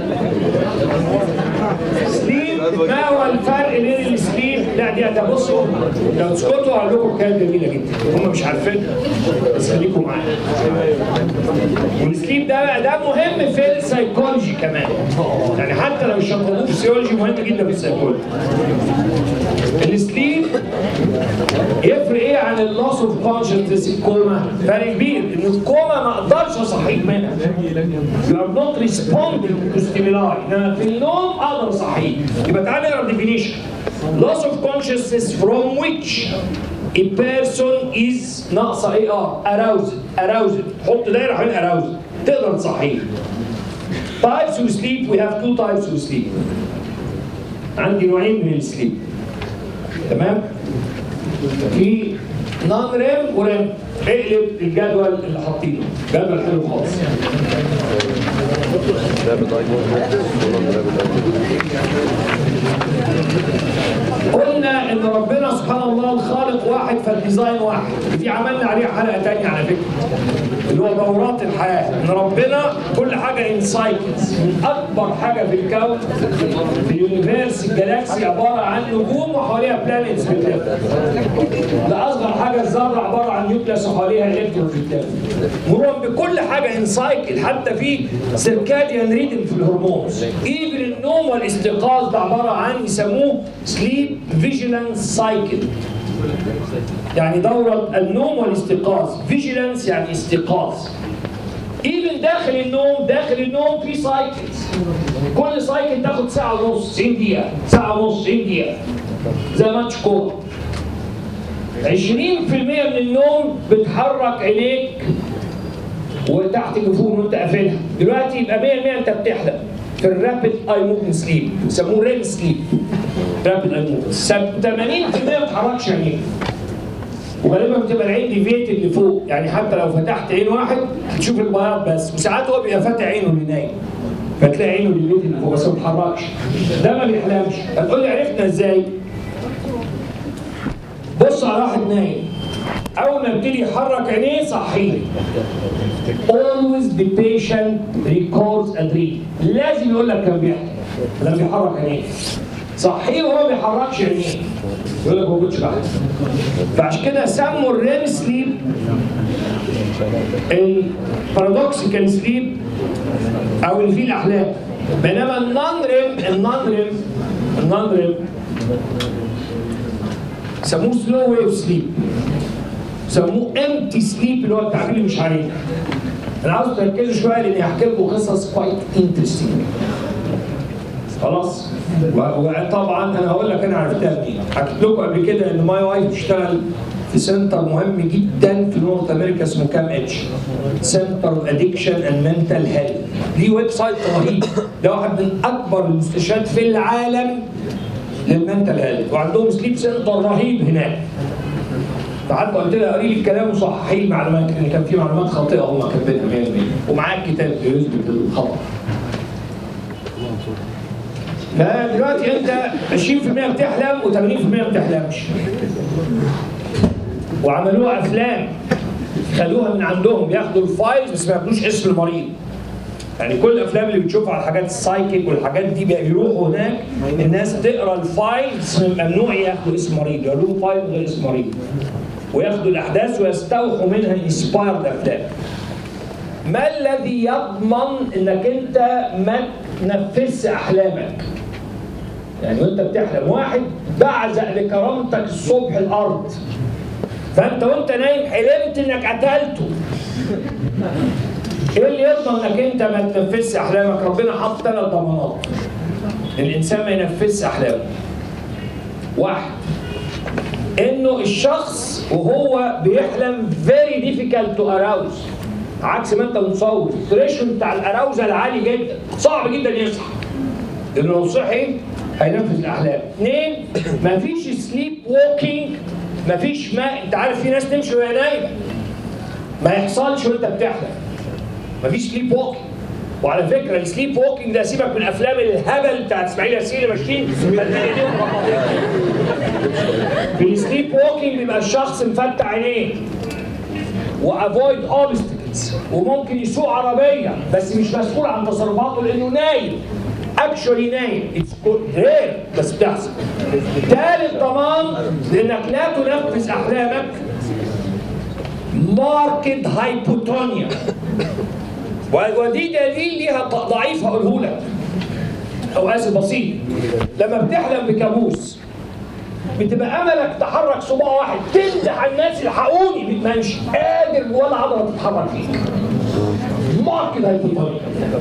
سليب ما هو الفرق بين السليب لا دي ده بصوا لو تسكتوا هقول لكم كلام جميله جدا هم مش عارفينها بس خليكم معايا والسليب ده بقى ده مهم في السيكولوجي كمان يعني حتى لو شطبوه في السيولوجي مهم جدا في السيكولوجي السليب يفرق ايه عن اللوس اوف كونشنس الكوما؟ فرق كبير ان الكوما ما اقدرش اصحيك منها. You are not responding to stimuli انما في النوم اقدر اصحيك. يبقى تعالى نقرا الديفينيشن. Loss of consciousness from which a person is ناقصه اي ار aroused aroused حط دايره حوالين aroused تقدر تصحيه. Types of sleep we have two types of sleep. عندي نوعين من السليب. تمام؟ في نون ريم وريم اقلب الجدول اللي حاطينه جدول حلو خالص قلنا ان ربنا سبحان الله الخالق واحد فالديزاين واحد دي عملنا عليها حلقه تانية على فكره اللي هو دورات الحياه ان ربنا كل حاجه ان سايكلز من اكبر حاجه في الكون في اليونيفيرس الجالاكسي عباره عن نجوم وحواليها بلانيتس بتلف ده اصغر حاجه الذره عباره عن نيوكليس وحواليها الكترون بتلف مرورا بكل حاجه ان سايكل حتى في سيركاديان ريدم في الهرمونز ايفن النوم والاستيقاظ ده عباره عن يسموه سليب فيجيلانس سايكل يعني دوره النوم والاستيقاظ فيجيلانس يعني استيقاظ ايفن داخل النوم داخل النوم في سايكلز كل سايكل تاخد ساعه ونص 90 دقيقه ساعه ونص 90 دقيقه زي ماتش كوره 20% من النوم بتحرك عينيك وتحت الجفون وانت قافلها دلوقتي يبقى 100% انت بتحلم في الرابid اي موفمنت سليب بيسموه ريم سليب رابid اي موفمنت 80% ما بتحركش عينيك وغالبا بتبقى العين ديفيتد لفوق يعني حتى لو فتحت عين واحد هتشوف البياض بس وساعات هو بيبقى فاتح عينه اللي نايم فتلاقي عينه ديفيتد لفوق بس ما بيتحركش ده ما بيحلمش هتقول لي عرفنا ازاي؟ بص على واحد نايم اول ما يبتدي يحرك عينيه صحيه always the patient records a dream لازم يقول لك كان بيحكي لما بيحرك عينيه صحيه وهو ما بيحركش عينيه يقول لك ما كنتش بحلم فعشان كده سموا الريم سليب البارادوكسيكال سليب او اللي فيه الاحلام بينما النون ريم النون ريم النون ريم سموه سلو ويف سليب سموه امتي سليب اللي هو التعبير اللي مش علينا انا عاوز تركزوا شويه لاني هحكي لكم قصص كويت انترستنج خلاص و- وطبعا انا هقول لك انا عرفتها منين حكيت لكم قبل كده ان ماي وايف بتشتغل في سنتر مهم جدا في نورث امريكا اسمه كام اتش سنتر اوف ادكشن اند منتال هيلث ليه ويب سايت رهيب ده واحد من اكبر المستشفيات في العالم للمنتال هيلث وعندهم سليب سنتر رهيب هناك فحتى قلت لها قري لي الكلام وصححي لي المعلومات لان كان في معلومات خاطئه هم كاتبينها 100% ومعاك كتاب بيثبت الخطا فدلوقتي انت 20% بتحلم و80% ما بتحلمش وعملوها افلام خدوها من عندهم ياخدوا الفايلز بس ما ياخدوش اسم المريض يعني كل الافلام اللي بتشوفها على الحاجات السايكيك والحاجات دي بيروحوا هناك الناس تقرا الفايلز ممنوع ياخدوا اسم مريض يقولوا لهم فايل من غير اسم مريض وياخدوا الاحداث ويستوحوا منها انسبايرد افلام ما الذي يضمن انك انت ما تنفذش احلامك يعني وانت بتحلم واحد بعزق لكرامتك الصبح الارض فانت وانت نايم حلمت انك قتلته ايه اللي يضمن انك انت ما تنفذش احلامك ربنا حط ثلاث ضمانات الانسان ما ينفذش احلامه واحد انه الشخص وهو بيحلم very difficult to arouse عكس ما انت متصور الثريشولد بتاع الاراوزل عالي جدا صعب جدا يصحى لانه لو صحي هينفذ الاحلام اثنين مفيش سليب ووكينج مفيش ما انت عارف في ناس تمشي وهي نايمه ما يحصلش وانت بتحلم مفيش سليب ووكينج وعلى فكره السليب ووكينج ده سيبك من افلام الهبل بتاعت اسماعيل ياسين اللي ماشيين هتلاقي ايديهم مغمضين. في السليب ووكينج بيبقى الشخص مفتح عينيه وافويد اوبستكلز وممكن يسوق عربيه بس مش مسؤول عن تصرفاته لانه نايم اكشولي نايم اتس رير بس بتحصل ثالث ضمان لانك لا تنفذ احلامك ماركت هايبوتونيا ودي دليل ليها ض- ضعيف هقوله لك او اسف بسيط لما بتحلم بكابوس بتبقى املك تحرك صباع واحد تمدح الناس الحقوني ما مش قادر ولا عضله تتحرك فيك ماركت هايبوتونيا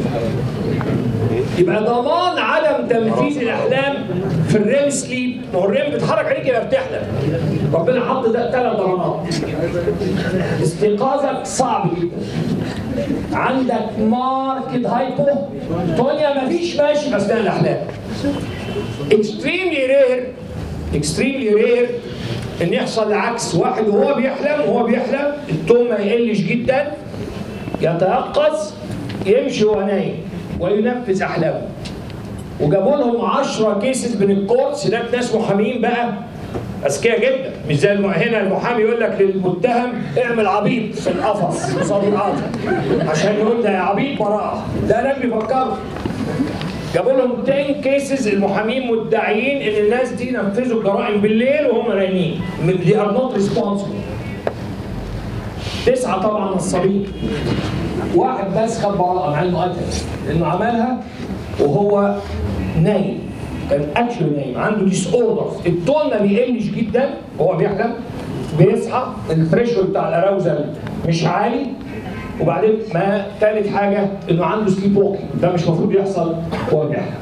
يبقى ضمان عدم تنفيذ الاحلام في الريم سليب ما هو الريم بتحرك عليك يبقى بتحلم ربنا حط ده ثلاث ضمانات استيقاظك صعب جدا عندك ماركت هايبو تونيا مفيش ماشي اثناء الاحلام اكستريملي رير اكستريملي رير ان يحصل العكس واحد وهو بيحلم وهو بيحلم التوم ما يقلش جدا يتيقظ يمشي وهو نايم وينفذ احلامه وجابوا لهم 10 كيسز من الكورس هناك ناس محامين بقى اذكياء جدا مش زي الم... هنا المحامي يقول لك للمتهم اعمل عبيط في القفص قصاد القاضي عشان يقول ده يا عبيط براءه ده هناك بيفكروا جابوا لهم 10 كيسز المحامين مدعيين ان الناس دي نفذوا الجرائم بالليل وهم نايمين دي ار نوت ريسبونسبل تسعه طبعا نصابين واحد بس خد براءه مع انه قتل لانه عملها وهو نايم كان اكشن نايم عنده ديس اوردر التون ما بيقلش جدا وهو بيحلم بيصحى الثريشولد بتاع الاراوزل مش عالي وبعدين ما ثالث حاجه انه عنده سليب ووكينج ده مش المفروض يحصل وهو بيحلم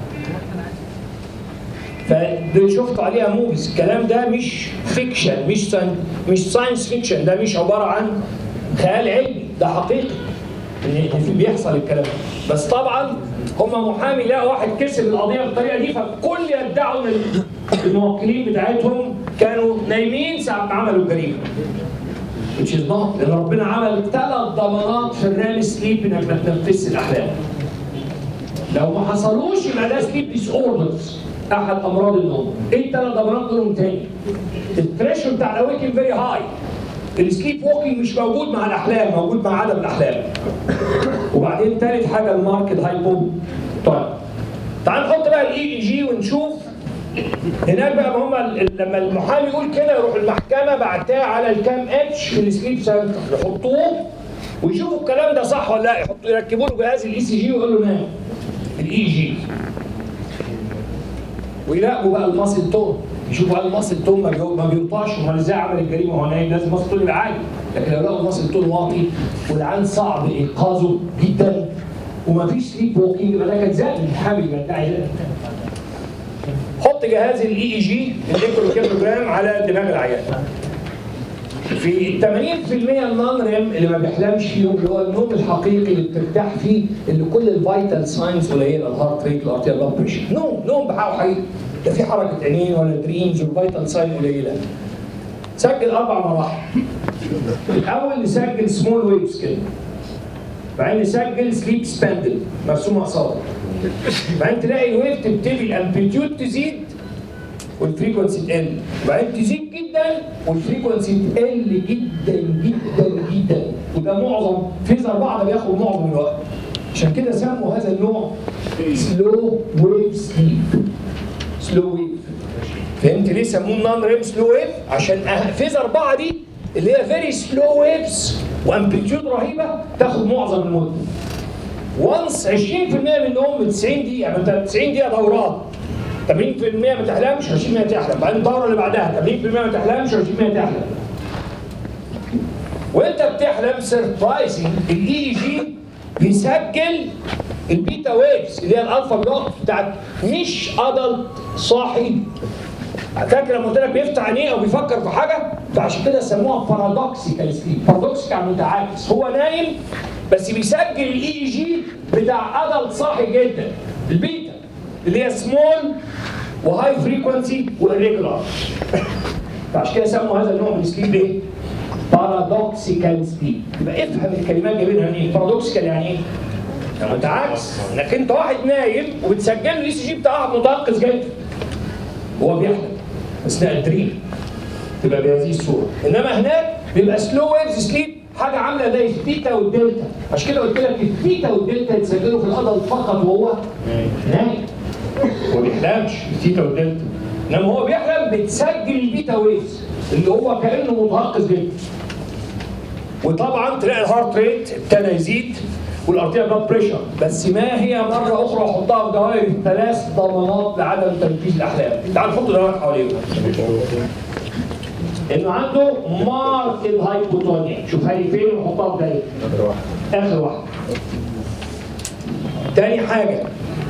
فدي شفت عليها موفيز الكلام ده مش فيكشن مش ساين مش ساينس فيكشن ده مش عباره عن خيال علمي ده حقيقي ان في بيحصل الكلام ده بس طبعا هم محامي لقوا واحد كسب القضيه بالطريقه دي فالكل يدعوا ان الموكلين بتاعتهم كانوا نايمين ساعه ما عملوا الجريمه which is not لان ربنا عمل ثلاث ضمانات في الرام سليب انك ما تنفذش الاحلام لو ما حصلوش يبقى ده سليب ديس اوردرز احد امراض النوم ايه الثلاث ضمانات دول تاني الثريشولد بتاع الاويكن فيري هاي السليب ووكينج مش موجود مع الاحلام موجود مع عدم الاحلام وبعدين ثالث حاجه الماركت هايبو طيب تعال نحط بقى الاي اي جي ونشوف هناك بقى ما هم لما المحامي يقول كده يروح المحكمه بعتها على الكام اتش في السليب سنتر يحطوه ويشوفوا الكلام ده صح ولا لا يحطوا يركبوا له جهاز الاي سي جي ويقول له نام الاي جي ويراقبوا بقى الماسل تون يشوفوا هل الماسل تون ما بيو- ما بيوطاش امال ازاي عمل الجريمه وهو نايم لازم الماسل تون يبقى عالي لكن لو لقوا الماسل تون واطي والعيان صعب ايقاظه جدا ومفيش سليب ووكينج يبقى ده كذاب المحامي بيدعي ده حط جهاز الاي اي جي الالكتروكيلوجرام على دماغ العيان في 80% النون ريم اللي ما بيحلمش فيهم اللي هو النوم الحقيقي اللي بترتاح فيه اللي كل الفيتال ساينز قليله الهارت ريت الارتيال بلاد بريشر نوم نوم بحقه حقيقي لا في حركه عينين ولا دريمز والفيتال ساين قليله سجل اربع مراحل الاول نسجل سمول ويفز كده بعدين نسجل سليب سباندل مرسومه قصادك بعدين تلاقي الويف تبتدي الامبليتيود تزيد والفريكونسي تقل وبعدين تزيد جدا والفريكونسي تقل جدا جدا جدا وده معظم فيز أربعة ده بياخد معظم الوقت عشان كده سموا هذا النوع سلو ويف سليب سلو ويف فهمت ليه سموه نون ريم سلو ويف عشان أه- فيز أربعة دي اللي هي فيري سلو ويفز وامبليتيود رهيبه تاخد معظم المده وانس 20% منهم 90 دقيقه ما انت 90 دقيقه دورات 80% ما تحلمش 20% تحلم بعدين الدوره اللي بعدها 80% ما تحلمش 20% تحلم وانت بتحلم سربرايزنج الاي اي جي بيسجل البيتا ويفز اللي هي الالفا بلوك بتاعت مش ادلت صاحي فاكر لما قلت لك بيفتح عينيه او بيفكر في حاجه فعشان كده سموها بارادوكسيكال سليب بارادوكسيكال متعاكس هو نايم بس بيسجل الاي اي جي بتاع ادلت صاحي جدا البيتا اللي هي سمول وهاي فريكونسي والريجولار فعشان كده سموا هذا النوع من السليب ايه؟ بارادوكسيكال سليب يبقى افهم الكلمات جايبينها منين بارادوكسيكال يعني ايه؟ يعني متعاكس انك انت واحد نايم وبتسجل له الاي سي جي بتاع واحد متيقظ جدا وهو بيحلم اثناء الدريم تبقى بهذه الصوره انما هناك بيبقى سلو ويفز سليب حاجه عامله زي الثيتا والدلتا عشان كده قلت لك الثيتا والدلتا يتسجلوا في الادل فقط وهو نايم هو ما بيحلمش الثيتا والدلتا انما هو بيحلم بتسجل البيتا ويفز اللي هو كانه متيقظ جدا وطبعا تلاقي الهارت ريت ابتدى يزيد والارتيال بلاد بريشر بس ما هي مره اخرى احطها في دوائر ثلاث ضمانات لعدم تنفيذ الاحلام تعال نحط دوائر حواليهم انه عنده ماركت هايبوتونيا شوف هاي فين ونحطها في دايره اخر واحده تاني حاجه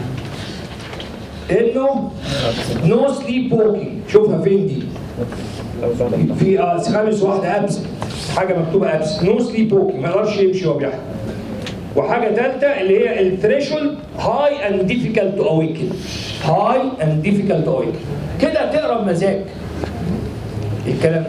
انه نو سليب ووكينج شوفها فين دي في آه خامس واحده ابسنت حاجه مكتوبه ابسنت نو سليب ووكينج ما يقدرش يمشي وهو بيحلم وحاجه ثالثه اللي هي الثريشولد هاي اند ديفيكالت تو اويكن هاي اند ديفيكالت تو اويكن كده تقرا بمزاج الكلام ده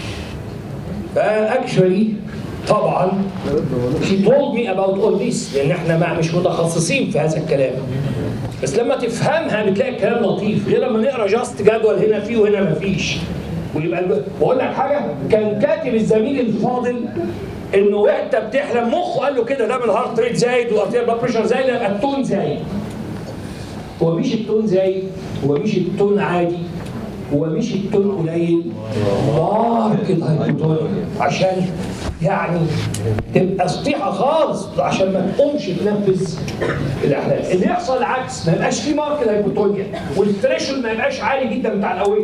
فاكشولي طبعا she told me about all this لان احنا ما مش متخصصين في هذا الكلام بس لما تفهمها بتلاقي الكلام لطيف غير لما نقرا جاست جدول هنا فيه وهنا ما فيش ويبقى الب... بقول لك حاجه كان كاتب الزميل الفاضل انه وانت بتحلم مخه قال له كده ده من الهارت ريت زايد والارتيال بلاد بريشر زايد يبقى التون زايد هو مش التون زايد هو مش التون عادي هو مش التون قليل ماركت هايبوتونيا عشان يعني تبقى سطيحه خالص عشان ما تقومش تنفذ الاحلام اللي يحصل العكس ما يبقاش في ماركت هايبوتونيا والثريشولد ما يبقاش عالي جدا بتاع الاويك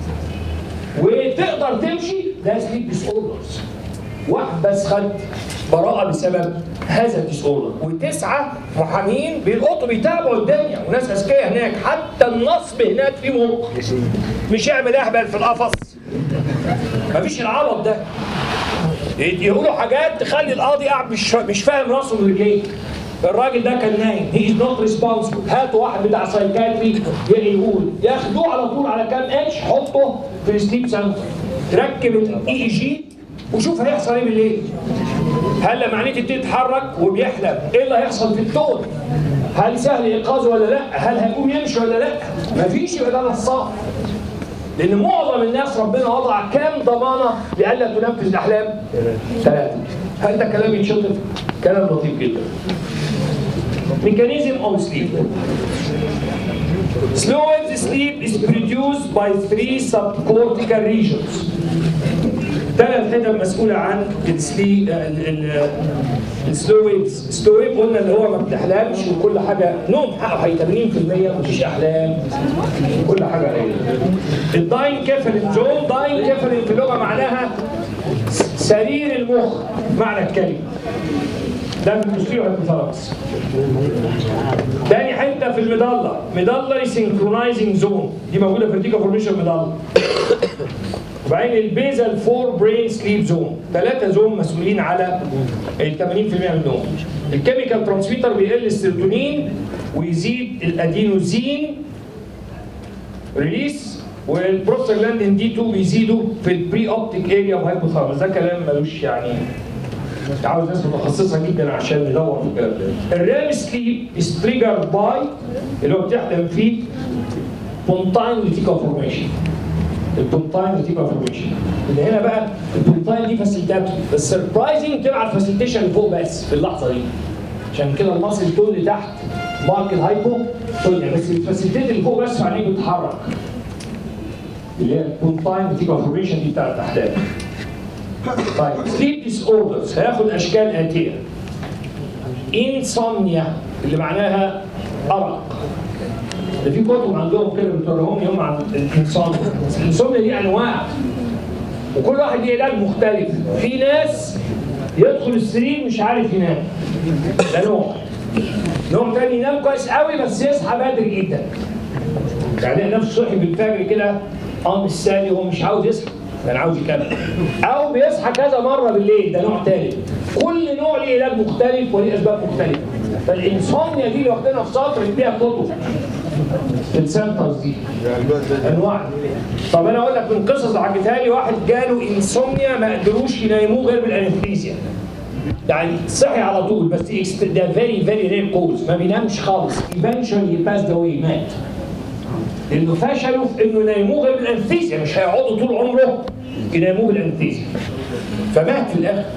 وتقدر تمشي ده سليب ديس اوردرز واحد بس خد براءة بسبب هذا الديس اوردر وتسعة محامين بيلقطوا بيتابعوا الدنيا وناس اذكياء هناك حتى النصب هناك فيه مخ مش يعمل اهبل في القفص مفيش العبط ده يقولوا حاجات تخلي القاضي قاعد مش مش فاهم راسه من رجليه الراجل ده كان نايم هي از نوت ريسبونسبل هاتوا واحد بتاع سايكاتري يقول ياخدوه على طول على كام اتش حطه في السليب سنتر تركب الاي اي جي وشوف هيحصل ايه بالليل هل لما عينيه تبتدي تتحرك وبيحلم ايه اللي هيحصل في التون هل سهل ايقاظه ولا لا هل هيقوم يمشي ولا لا مفيش يبقى ده نصاب لان معظم الناس ربنا وضع كام ضمانه لئلا تنفذ الاحلام؟ ثلاثه. هل ده كلام يتشطف؟ كلام لطيف جدا. Mechanism of sleep. Slow wave sleep is produced by three subcortical regions. ثلاث حتت مسؤولة عن السلي السلو ويفز، السلو ويف قلنا اللي هو ما بتحلمش وكل حاجة نوم حقه 80% مفيش أحلام كل حاجة قليلة. الداين كيفلين زون داين كيفلين في اللغة معناها سرير المخ معنى الكلمة. ده من المسكيو هيبوثالامس. تاني حته في المضله مضلري سينكرونايزنج زون دي موجوده في الريتيكا فورميشن مضله وبعدين البيزل فور برين سليب زون ثلاثه زون مسؤولين على ال 80% من النوم الكيميكال ترانسميتر بيقل السيروتونين ويزيد الادينوزين ريليس والبروستاجلاندين دي 2 بيزيدوا في البري اوبتيك اريا اوف هايبوثالامس ده كلام ملوش يعني عاوز ناس متخصصه جدا عشان ندور في الكلام ده. الريم سليب از تريجر باي اللي هو بتحلم فيه بونتاين ريتيكا فورميشن. البونتاين ريتيكا فورميشن. اللي هنا بقى البونتاين دي فاسيلتات بس سربرايزنج تبع الفاسيلتيشن اللي فوق بس في اللحظه دي. عشان كده المصل تون اللي تحت مارك الهايبو تونيا بس الفاسيلتيت اللي فوق بس وعينيه بتتحرك. اللي هي البونتاين ريتيكا فورميشن دي بتاعت الاحلام. طيب سليب ديس اوردرز هياخد اشكال اتيه انسومنيا اللي معناها ارق ده في كتب عندهم كده بتوريهم يوم عن الانسومنيا الانسومنيا دي انواع وكل واحد ليه علاج مختلف في ناس يدخل السرير مش عارف ينام ده نوع نوع تاني ينام كويس قوي بس يصحى بدري جدا يعني نفسه صحي بالفجر كده قام السالي هو مش عاوز يصحى كان عاوز يكمل او بيصحى كذا مره بالليل ده نوع ثالث كل نوع ليه علاج مختلف وليه اسباب مختلفه فالانسومنيا دي لوحدنا في سطر فيها كتب السنترز دي انواع طب انا اقول لك من قصص اللي حكيتها لي واحد جاله انسومنيا ما قدروش ينيموه غير بالانستيزيا يعني صحي على طول بس إكست- ده فيري فيري رير كوز ما بينامش خالص eventually باس ذا واي مات لانه فشلوا في انه ينيموه غير بالانستيزيا مش هيقعدوا طول عمره ينيموه بالانستيزيا فمات في الاخر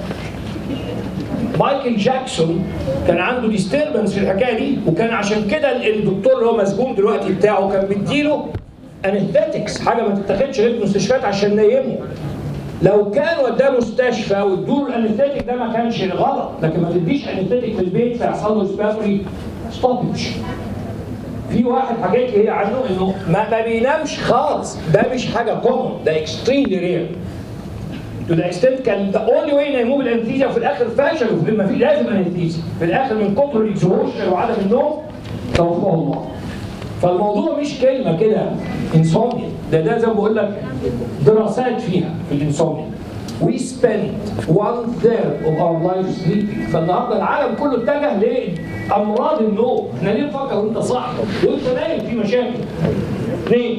مايكل جاكسون كان عنده ديستربنس في الحكايه دي وكان عشان كده ال- الدكتور اللي هو مسجون دلوقتي بتاعه كان مديله انستاتكس حاجه ما تتاخدش غير في المستشفيات عشان نيمه لو كان وداه مستشفى وادوا له الانستاتيك ده ما كانش غلط لكن ما تديش انستاتيك في البيت فيحصل له سباتري ستوبج في واحد حكيت لي عنه انه ما, ما بينامش خالص ده مش حاجه كومن ده اكستريملي رير تو ذا اكستنت كان ذا اونلي واي يناموه بالانستيزيا وفي الاخر فشلوا في ما في لازم انستيزيا في الاخر من كتر الاكسبوشن وعدم النوم توفاه الله فالموضوع مش كلمه كده انسومنيا ده ده زي ما بقول لك دراسات فيها في الانسومنيا We spend one third of our life sleeping فالنهارده العالم كله اتجه لامراض النوم احنا ليه نفكر وانت صاحي وانت نايم في مشاكل اثنين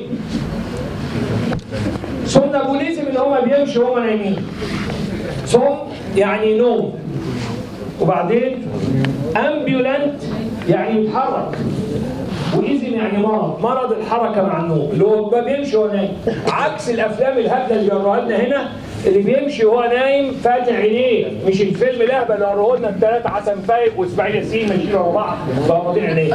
سومنابوليزم ان هم بيمشوا وهم نايمين سوم يعني نوم وبعدين امبيولانت يعني يتحرك وايزم يعني مرض مرض الحركه مع النوم اللي هو ما بيمشي وهو نايم عكس الافلام الهبله اللي بيوروها لنا هنا اللي بيمشي وهو نايم فاتح عينيه مش الفيلم الاهبل اللي وروه لنا الثلاثه حسن فايق واسماعيل ياسين ماشيين ورا بعض مغمضين عينيه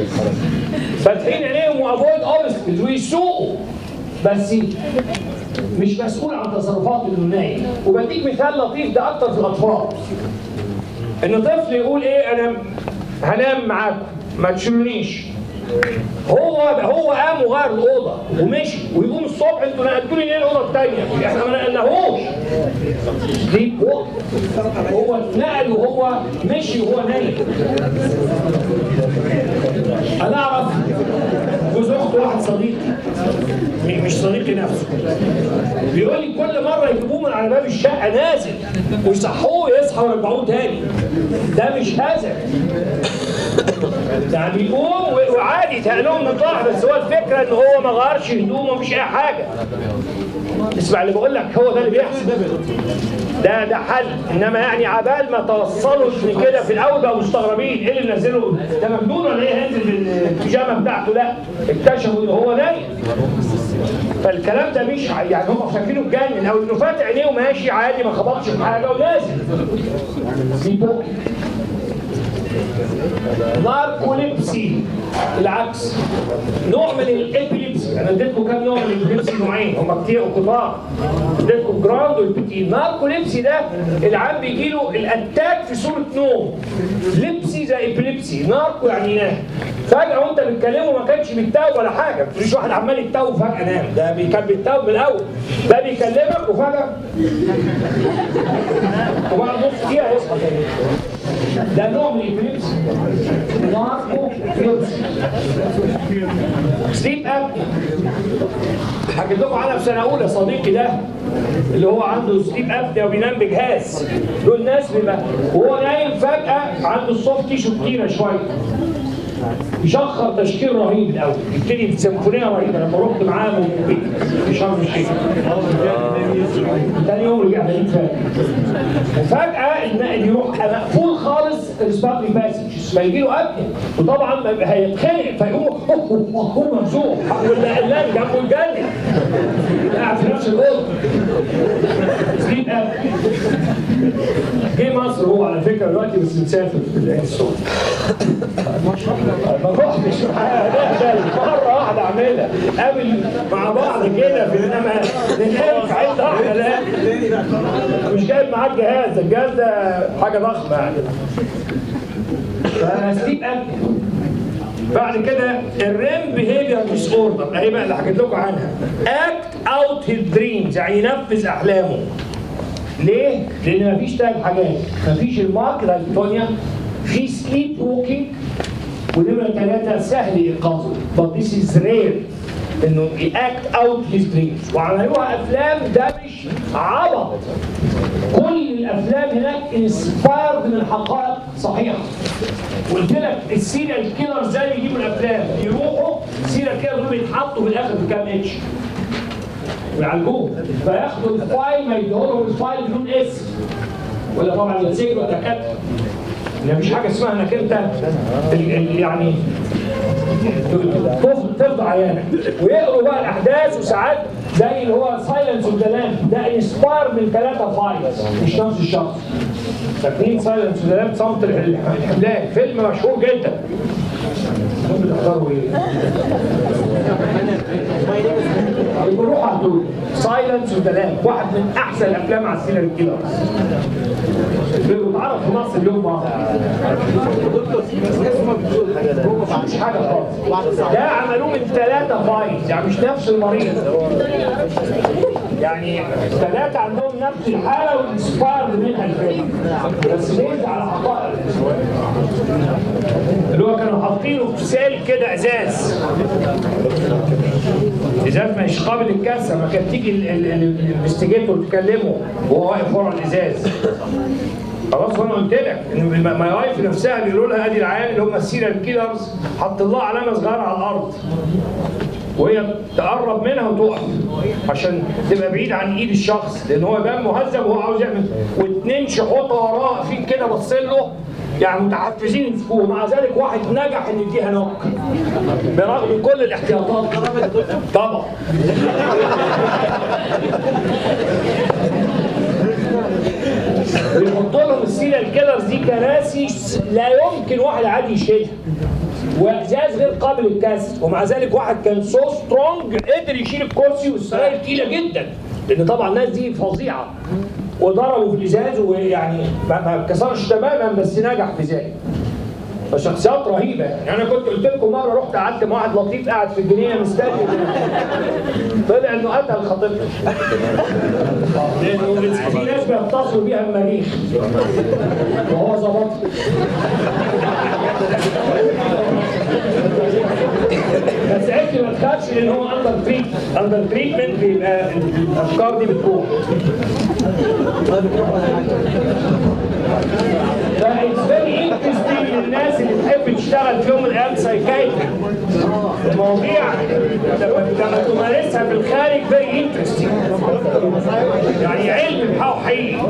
فاتحين عينيهم وافويد اوبستكلز ويسوقوا بس مش مسؤول عن تصرفاته انه نايم وبديك مثال لطيف ده اكتر في الاطفال ان طفل يقول ايه انا هنام معاكم ما تشيلونيش هو هو قام وغير الاوضه ومشي ويقوم الصبح انتوا نقلتوني ليه الاوضه الثانيه؟ احنا ما نقلناهوش دي هو هو اتنقل وهو مشي وهو نايم انا اعرف جوز اخت واحد صديقي م- مش صديقي نفسه بيقول لي كل مره يجيبوه من على باب الشقه نازل ويصحوه يصحى ويرجعوه تاني ده مش هذا يعني بيقوم و- وعادي تقلهم من ضاع بس هو الفكره ان هو ما غيرش هدومه مفيش اي حاجه اسمع اللي بقول لك هو ده اللي بيحصل ده ده حل انما يعني عبال ما توصلوا ان كده في الاول بقوا مستغربين ايه اللي نزله ده مجنون ولا ايه هينزل بالبيجامه بتاعته لا اكتشفوا ان هو نايم فالكلام ده مش ع- يعني هم فاكرينه اتجنن او انه فاتح عينيه وماشي عادي ما خبطش في حاجه ونازل دي بوكي ناركوليبسي العكس نوع من الابيليبسي انا اديتكم كام نوع من الابيليبسي نوعين هم كتير وكتار اديتكم جراند والبتي ناركوليبسي ده العام بيجي له الاتاك في صوره نوم ليبسي زي ابيليبسي ناركو يعني ينام فجاه وانت بتكلمه ما كانش بيتوب ولا حاجه ما تقوليش واحد عمال يتوب فجاه نام ده بي- كان بيتوب من الاول ده بيكلمك وفجاه وبعد نص دقيقه يصحى تاني ده نوع من الابيليبسي ناركو ابيليبسي سليب اب حكيت لكم عنها في سنه اولى صديقي ده اللي هو عنده سليب اب وبينام بجهاز دول ناس بيبقى وهو نايم فجاه عنده السوفت تيشو كتيره شويه يشخر تشكيل رهيب الاول يبتدي بسيمفونيه رهيبه لما رحت معاه من في شرم الشيخ تاني يوم رجع لقيت فاكر وفجاه النقل يروح مقفول خالص السبابلي باسج فيجي له ابني وطبعا ما يبقى هيتخانق فيقوم هو ممسوح والنقلان جنبه الجنة قاعد في نفس الاوضه سليب اب جه مصر هو على فكره دلوقتي بس مسافر في العين السوداء ما رحتش معاه ده ده مره واحده اعملها قابل مع بعض كده في انما ننام في عين واحده لا مش جايب معاك جهاز الجهاز ده حاجه ضخمه يعني فستيب اب بعد كده الريم بيهيفير ديس اوردر اهي بقى اللي حكيت لكم عنها اكت اوت هيز دريمز يعني ينفذ احلامه ليه؟ لان مفيش ثلاث حاجات مفيش المارك دالتونيا في سليب ووكينج ونمرة ثلاثة سهل إيقاظه but this is rare إنه يأكت أوت his dreams وعملوها أفلام ده مش عبط كل الأفلام هناك انسبايرد من حقائق صحيحة قلت لك السيريال كيلر زي يجيبوا الأفلام يروحوا السيريال كيلر دول يتحطوا في الآخر في كام اتش ويعالجوه فياخدوا الفايل ما يديهولهم الفايل بدون اسم ولا طبعا يتسجلوا دكاتره لا مش حاجه اسمها انك انت ال- ال- يعني تفض تفضى عيانك ويقروا بقى الاحداث وساعات زي اللي هو سايلنس اوف ذا لامب ده انسباير من ثلاثه فايلز مش نفس الشخص فاكرين سايلنس اوف ذا لامب صمت الح- الحملان فيلم مشهور جدا هم بتختاروا ايه؟ يبقوا روحوا على طول سايلنس اوف ذا لامب واحد من احسن الافلام على السينما كيلرز بيتعرض في مصر اليوم ما مش حاجه خالص ده عملوه من ثلاثه فايلز يعني مش نفس المريض يعني ثلاثه عندهم نفس الحاله والانسبايرد منها الفيلم بس بيز على حقائق اللي هو كانوا حاطينه في سيل كده ازاز ازاز مش قابل للكسر ما كانت تيجي الانفستيجيتور تكلمه وهو واقف ورا الازاز خلاص وانا قلت لك ان ماي وايف نفسها بيقولوا لها ادي العيال اللي هم السيريال كيلرز حط لها علامه صغيره على الارض وهي تقرب منها وتقف عشان تبقى بعيد عن ايد الشخص لان هو يبان مهذب وهو عاوز يعمل واثنين شحوطه وراه واقفين كده باصين له يعني متحفزين يمسكوه مع ذلك واحد نجح ان يديها نوك برغم كل الاحتياطات طبعا بيحط لهم السيريال كيلرز دي كراسي لا يمكن واحد عادي يشيلها وازاز غير قابل للكسر ومع ذلك واحد كان سو سترونج قدر يشيل الكرسي والسراير تقيله جدا لان طبعا الناس دي فظيعه وضربوا في الازاز ويعني ما ما اتكسرش تماما بس نجح في ذلك فشخصيات رهيبه يعني انا كنت قلت لكم مره رحت قعدت مع واحد لطيف قاعد في الجنينه مستني طلع انه قتل خطيبته لانه في ناس بيتصلوا بيها المريخ وهو ظبطها بس عرفت ما تخافش لان هو اندر تريت اندر تريتمنت بيبقى الافكار دي بتروح فايتس فيري انترستنج للناس اللي تحب تشتغل في يوم من الايام سايكايتري المواضيع لما لما تمارسها في الخارج فيري انترستنج يعني علم بحقه حقيقي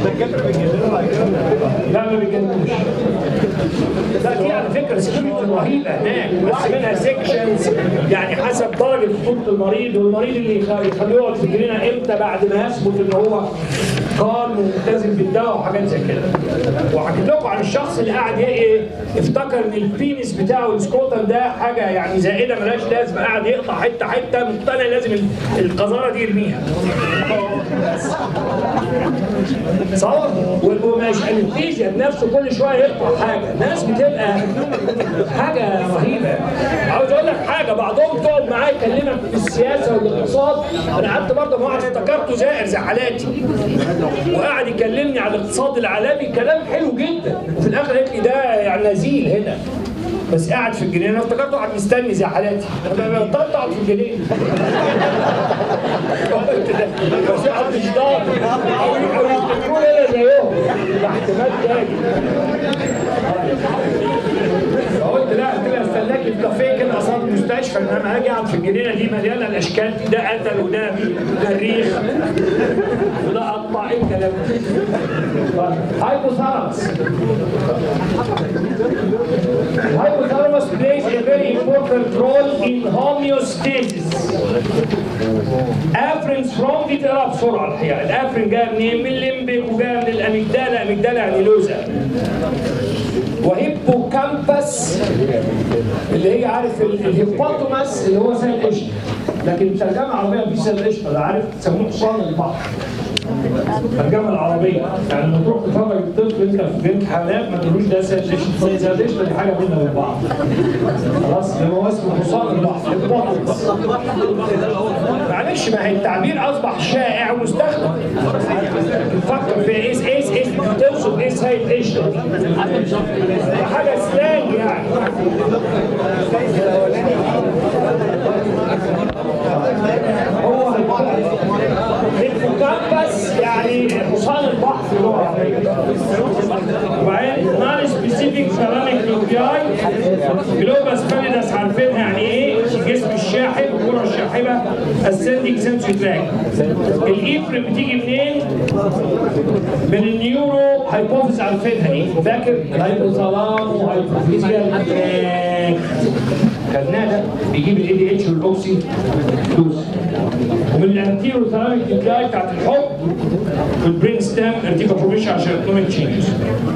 لا ما بيجننوش لا في على فكره سكيورتي رهيبه هناك بس منها سيكشنز يعني حسب درجه خطوره المريض والمريض اللي يخ- يخليه يقعد في الجنينه امتى بعد ما يثبت ان هو قال وملتزم بالدواء وحاجات زي كده وحكيت لكم عن الشخص اللي قاعد ايه افتكر ان البينس بتاعه السكروتم ده حاجه يعني زائده ملهاش لازمه قاعد يقطع حته حته مقتنع لازم ال- القذاره دي يرميها صور ومش انستيزيا بنفسه كل شويه يقطع حاجه الناس بتبقى حاجه رهيبه عاوز اقول لك حاجه بعضهم تقعد معاه يكلمك في السياسه والاقتصاد انا قعدت برضه مع واحد افتكرته زائر زي حالاتي وقعد يكلمني على الاقتصاد العالمي كلام حلو جدا وفي الاخر قالت لي ده يعني نزيل هنا بس قاعد في الجنينه انا افتكرته قاعد مستني زي حالاتي انا بطلت اقعد في الجنينه قلت ده بس قاعد مش ضابط او أو يفتكروا انا زيهم ده احتمال تاني فقلت لا قلت لها استناكي في كافيه كده قصاد المستشفى انما اجي اقعد في الجنينه دي مليانه الاشكال دي ده قتل وده مريخ وده قطع ايه الكلام ده؟ هايبوثالامس Hypothalamus plays a very important role in homeostasis. Afferents from دي تقراها بسرعه الحقيقه، الافرين جايه منين؟ من الليمبيك وجايه من الاميجدالا، اميجدالا يعني لوزه. وهيبوكامبس اللي هي عارف ال- الهيبوتوماس اللي هو زي القشطه لكن ترجمه عربيه مفيش زي القشطه ده عارف تسموه حصان البحر الترجمه العربيه يعني لما تروح تفرج الطفل انت في بنت حالات ما تقولوش ده زي القشطه زي القشطه دي حاجه بيننا وبين بعض خلاص اللي هو اسمه حصان البحر البطرس معلش ما هي التعبير اصبح شائع ومستخدم فكر في ايس ايس ايس توصف ايس هاي القشطه دي حاجه سلانج يعني هو الهيبوكامبس يعني حصان البحر في اللغه العربيه وبعدين نون سبيسيفيك سيراميك نيوكلياي جلوباس فاليدس عارفينها يعني ايه الجسم الشاحب الكره الشاحبه السنديك سنسوري تراك الايفرين بتيجي منين؟ من النيورو هايبوفيز عارفينها دي فاكر الهايبوثالامو هايبوفيزيال تراك خدناه ده بيجيب الاي دي اتش والاوكسي دوز ومن الانتيرو ثالاميك نيوكلاي بتاعت الحب والبرين ستام ارتيكا بروفيشن عشان الاكونوميك تشينجز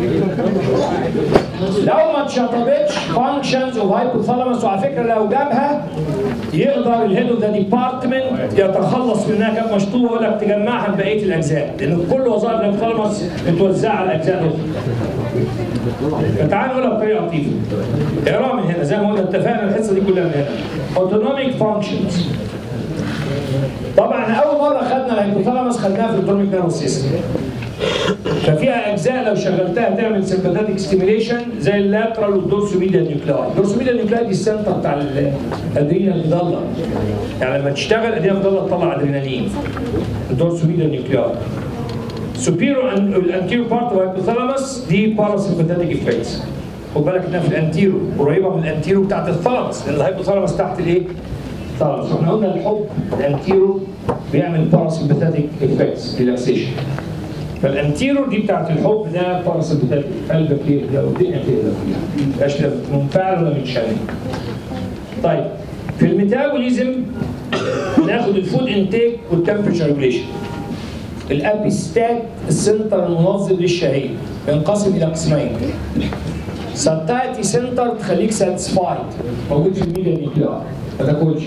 لو ما اتشطبتش فانكشنز اوف هايبوثالاموس وعلى فكره لو جابها يقدر الهيد اوف ذا ديبارتمنت يتخلص منها كام مشطوبه ويقول لك تجمعها ببقيه الاجزاء لان كل وظائف الهايبوثالاموس متوزعه على الاجزاء الاخرى تعالوا نقولها بطريقه لطيفه اقراها من هنا زي ما قلنا اتفقنا الحصه دي كلها من هنا autonomic functions طبعا اول مره خدنا الهيبوثالاموس خدناها في الاوتونوميك نيرفس سيستم ففيها اجزاء لو شغلتها تعمل سمباثيك ستيميليشن زي اللاترال والدورسوميديا نيوكلاي الدورسوميديا نيوكلاي دي السنتر بتاع الادرينال مضله يعني لما تشتغل الادرينال مضله تطلع ادرينالين الدورسوميديا نيوكلاي سوبيرو الانتيرو بارت اوف الهيبوثالاموس دي باراسمباثيك افكتس خد بالك انها في الانتيرو قريبه من الانتيرو بتاعت الثالاموس لان الهيبوثالاموس تحت الايه؟ الثالاموس واحنا قلنا الحب الانتيرو بيعمل باراسمباثيك افكتس ريلاكسيشن فالانتيرو دي بتاعت الحب ده باراسمباثيك قلبك ايه لو الدنيا كده مبقاش لا منفعل ولا متشنج طيب في الميتابوليزم ناخد الفود انتيك والتمبريتشر ريجوليشن الابيستات السنتر المنظم للشهيه ينقسم الى قسمين ساتايتي سنتر تخليك ساتسفايد موجود في الميديا نيوكليار ما تاكلش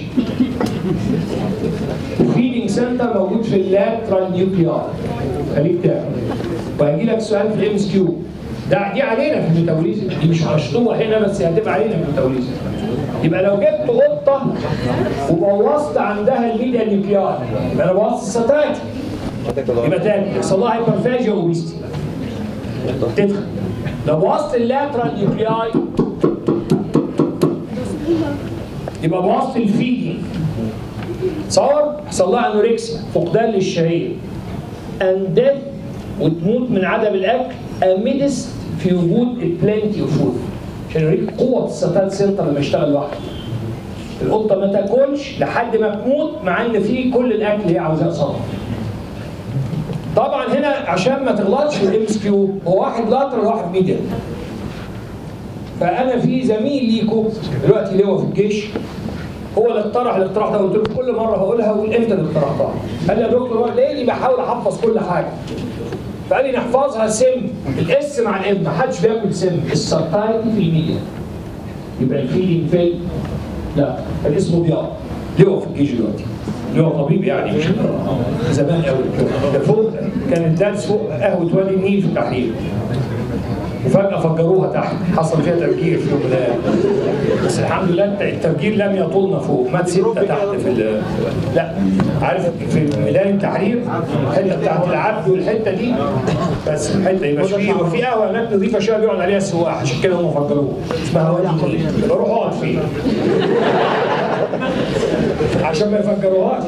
الفيدنج سنتر موجود في اللاترال نيوكليار خليك تاكل وهيجي لك سؤال في الام اس كيو ده دي علينا في الميتابوليزم دي مش مشطوبه هنا بس هتبقى علينا في الميتابوليزم يبقى لو جبت قطه وبوظت عندها الميديا نيوكليار يبقى انا بوظت الستات يبقى تاني يحصل لها هايبرفاجيا وبيستي تدخل لو بوظت اللاترال نيوكلياي يبقى بوظت الفيدنج تصور حصل لها انوركسيا فقدان للشهيه and death وتموت من عدم الاكل amidst في وجود plenty of food عشان يوريك قوه الستات سنتر لما يشتغل لوحده القطه ما تاكلش لحد ما تموت مع ان في كل الاكل هي عاوزاه قصادها طبعا هنا عشان ما تغلطش في الام اس كيو هو واحد لاتر وواحد ميديم فانا في زميل ليكم دلوقتي لواء في الجيش هو اللي اقترح الاقتراح ده قلت له كل مره هقولها اقول امتى اللي اقترحتها قال لي يا دكتور هو ليه بحاول احفظ كل حاجه فقال لي نحفظها سم الاس مع الام ما حدش بياكل سم السرطايتي في الميديا يبقى الفيلينج فين لا كان اسمه ضياء لواء في الجيش دلوقتي لواء طبيب يعني مش زمان قوي ده فوق كان الدرس فوق قهوه وادي النيل في التحرير وفجأة فجروها تحت حصل فيها تفجير في يوم من الأيام بس الحمد لله الت- التفجير لم يطولنا فوق مات ستة تحت في ال- لا عارف في ميدان التحرير الحتة بتاعت العبد والحتة دي بس الحتة يبقى في يبقى في قهوة هناك نظيفة شوية بيقعد عليها السواح عشان كده هم فجروها اسمها وادي النيل يبقى روح اقعد فيها عشان ما يفجروهاش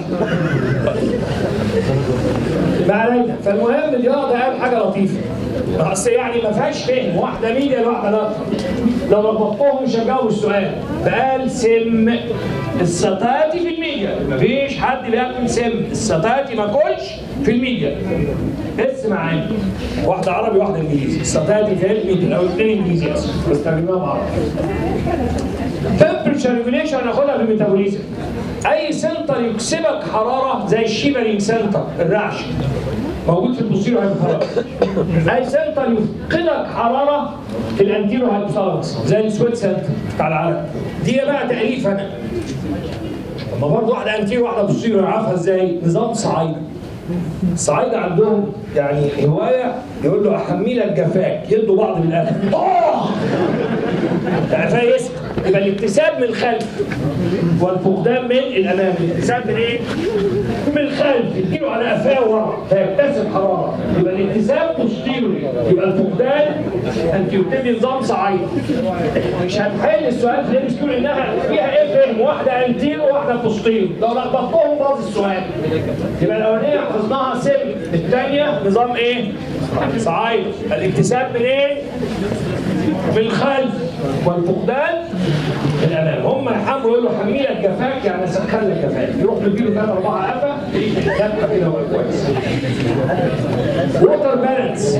ما علينا فالمهم الرياضه قال حاجه لطيفه بس يعني ما فيهاش فهم واحده ميديا واحده لا لو ربطتهم مش هجاوب السؤال فقال سم الستاتي في الميديا مفيش حد بياكل سم الستاتي ما كلش في الميديا بس معايا واحده عربي واحده انجليزي الستاتي في الميديا او اثنين انجليزي اسف بس ترجمهم عربي temperature regulation هناخدها في الميتابوليزم اي سنتر يكسبك حراره زي الشيبرينج سنتر الرعش موجود في البوستيرو هايبوثالاموس اي سنتر يفقدك حراره في الانتيرو هايبوثالاموس زي السويت سنتر بتاع العرق دي بقى تاليف انا اما برضه واحده انتيرو واحده بوستيرو يعرفها ازاي نظام صعيدي الصعايدة عندهم يعني هواية يقول له أحمي لك جفاك يدوا بعض بالقلم آه قفاه يسكت يبقى الابتسام من الخلف والفقدان من الأمام الابتسام من إيه؟ من الخلف يديله على قفاه ورا فيكتسب حرارة يبقى الابتسام بوستيريور يبقى الفقدان أنت يتم نظام صعيدي مش هتحل السؤال في الام كيو لأنها فيها إيه فهم واحدة أنتيرو وواحدة بوستيريور لو لخبطتهم باظ السؤال يبقى الأولانية حفظناها سم الثانية نظام إيه؟ صعيدي الابتسام من إيه؟ من الخلف والفقدان من الامام هم يحملوا يقولوا حمي لك جفاك يعني سخن لك جفاك يروح مديله ثلاثة أربعة قفا لفة كده وهو كويس ووتر بالانس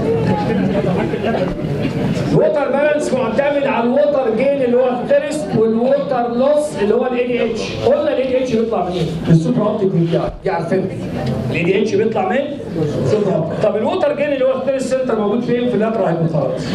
الووتر بالانس معتمد على الووتر جين اللي هو الثيرست والووتر لوس اللي هو الاي دي اتش قلنا الاي دي اتش بيطلع منين؟ من السوبر اوبتيك نيوكليار دي عارفينها الاي دي اتش بيطلع من السوبر اوبتيك طب الووتر جين اللي هو الثيرست سنتر موجود فين؟ في اللاترال هايبوثالاموس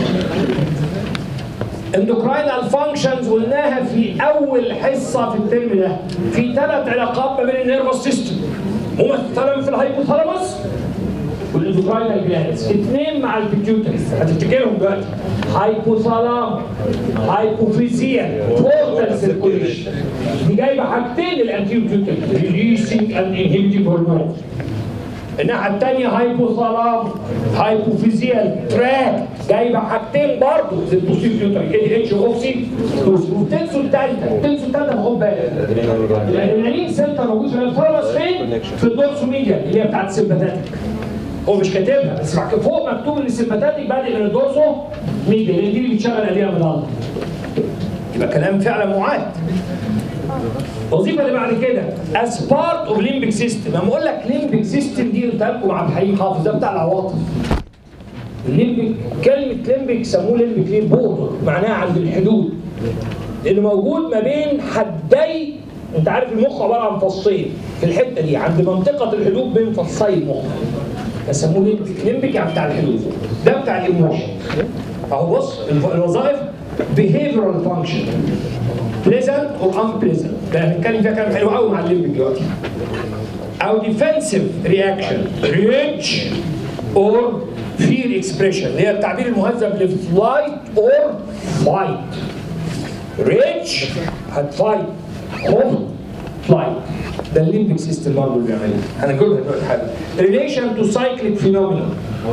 اندوكراينال فانكشنز قلناها في اول حصه في الترم ده في ثلاث علاقات ما بين النيرفس سيستم ممثلا في الهايبوثالاموس والاندوكراينال جلاندز اثنين مع البيتيوتري هتفتكرهم دلوقتي هايبوثالام هايبوفيزيال بورتال سيركوليشن دي جايبه حاجتين للانتيرو بيوتري ريليسنج اند انهبيتنج هرمون الناحيه الثانيه هايبوثالام هايبوفيزيال تراك جايبه حاجتين برضه زي البوستير بيوتري اي دي اتش اوكسي وبتنسوا الثالثه بتنسوا الثالثه خد بالك الادرينالين سنتر موجود في الفرمس فين؟ في الدورسو ميديا اللي هي بتاعت السمباتاتيك هو مش كاتبها بس فوق مكتوب ان السمباتاتيك بادئ من الدورسو ميديا لان دي اللي بتشغل اديها من الارض يبقى كلام فعلا معاد الوظيفه اللي بعد كده as part of limbic system لما اقول لك limbic system دي قلتها لكم عبد الحليم حافظ ده بتاع العواطف الليمبك كلمه ليمبك سموه ليمبك ليه بوردر معناها عند الحدود لانه موجود ما بين حدي انت عارف المخ عباره عن فصين في الحته دي عند منطقه الحدود بين فصي المخ فسموه ليمبك ليمبك يعني بتاع الحدود ده بتاع الايموشن اهو بص الوظائف behavioral function pleasant or unpleasant ده هنتكلم فيها كلام حلو قوي مع الليمبك دلوقتي او defensive reaction rage or fear expression اللي هي التعبير المهذب لفلايت or fight rage هتفايت خوف فلايت ده الليمبك سيستم برضه اللي بيعملها هنجيبها دلوقتي حاجه relation to cyclic phenomena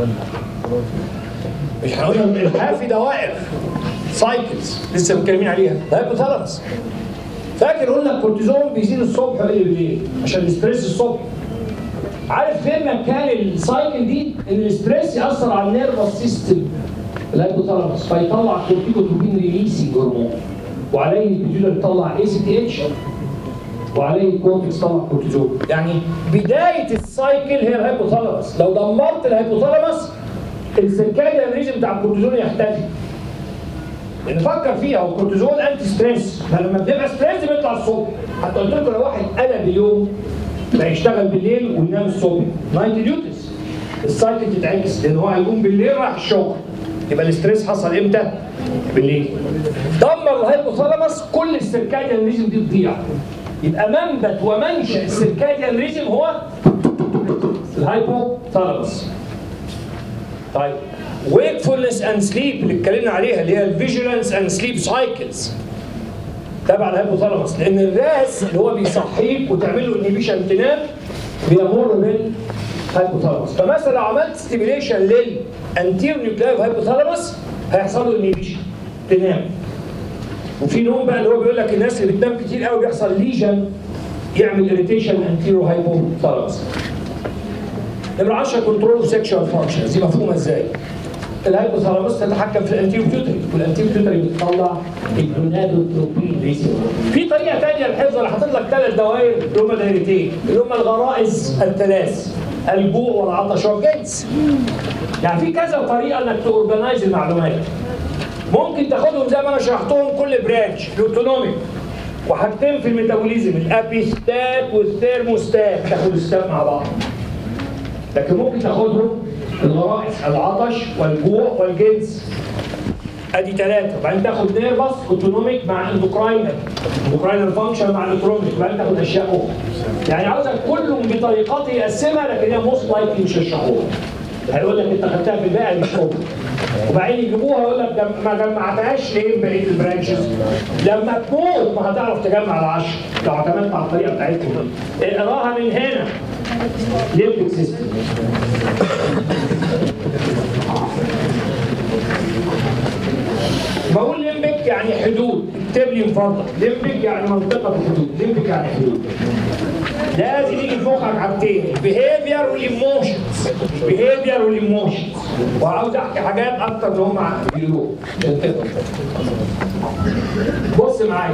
مش هنقول الحياه في دوائر سايكلز لسه متكلمين عليها ده هيبوثالامس فاكر قلنا الكورتيزون بيزيد الصبح ولا بالليل عشان الاستريس الصبح عارف فين مكان السايكل دي ان الاستريس ياثر على النيرفس سيستم الهيبوثالامس فيطلع كورتيكوتروبين ريليسنج هرمون وعليه البيتيوتر يطلع اي سي تي اتش وعليه الكورتكس طلع كورتيزون يعني بدايه السايكل هي الهيبوثالامس لو دمرت الهيبوثالامس السيركاديان ريجن بتاع الكورتيزون يختفي نفكر فيها هو الكورتيزون انتي ستريس فلما بنبقى ستريس بيطلع الصبح حتى قلت لكم لو واحد قلب اليوم لا يشتغل بالليل وينام الصبح نايت ديوتيز السايكل تتعكس لان هو هيقوم بالليل رايح الشغل يبقى الاستريس حصل امتى؟ بالليل دمر الهيبوثالامس كل السيركاديان ريجن دي تضيع يبقى منبت ومنشا السيركاديان ريجن هو الهيبوثالامس طيب wakefulness and sleep اللي اتكلمنا عليها اللي هي الفيجيلانس اند سليب سايكلز تبع الهيبوثالامس لان الراس اللي هو بيصحيك وتعمل له انهبيشن تنام بيمر بالهيبوثالامس فمثلا لو عملت ستيميليشن للانتير نيوكلايف هيبوثالامس هيحصل له انهبيشن تنام وفي نوم بقى اللي هو بيقول لك الناس اللي بتنام كتير قوي بيحصل ليجن يعمل اريتيشن انتيرو هايبوثالامس نمرة 10 كنترول سيكشوال فانكشنز دي مفهومه ازاي؟ الهايبوثالاموس تتحكم في الانتيرو بيوتري والانتيرو بيوتري بتطلع الجونادوتروبين ريسيبر في طريقه ثانيه للحفظ انا حاطط لك ثلاث دوائر اللي هم دايرتين اللي هم الغرائز الثلاث الجوع والعطش والجنس يعني في كذا طريقه انك تورجنايز المعلومات ممكن تاخدهم زي ما انا شرحتهم كل برانش الاوتونوميك وحاجتين في الميتابوليزم الابيستات والثيرموستات تاخد الستات مع بعض لكن ممكن تاخدهم الغرائز العطش والجوع والجنس ادي ثلاثه وبعدين تاخد نيرفس اوتونوميك مع اندوكراينال اندوكراينال فانكشن مع الاوتونوميك وبعدين تاخد اشياء اخرى يعني عاوزك كلهم بطريقته يقسمها لكن هي موست لايكلي مش هيشرحوها هيقول لك انت خدتها في الباقي مش هو وبعدين يجيبوها يقول لك جم- ما جمعتهاش ليه بقيه البرانشز لما تموت ما هتعرف تجمع العشر لو اعتمدت على الطريقه بتاعتكم دي اقراها من هنا ليمبك سيستم بقول ليمبك يعني حدود اكتب لي مفضل ليمبك يعني منطقه الحدود ليمبك يعني حدود لازم يجي في مخك حاجتين البيهيفير والايموشنز البيهيفير والايموشنز وعاوز احكي حاجات اكتر اللي هم بيقولوها عشان تقدر بص معايا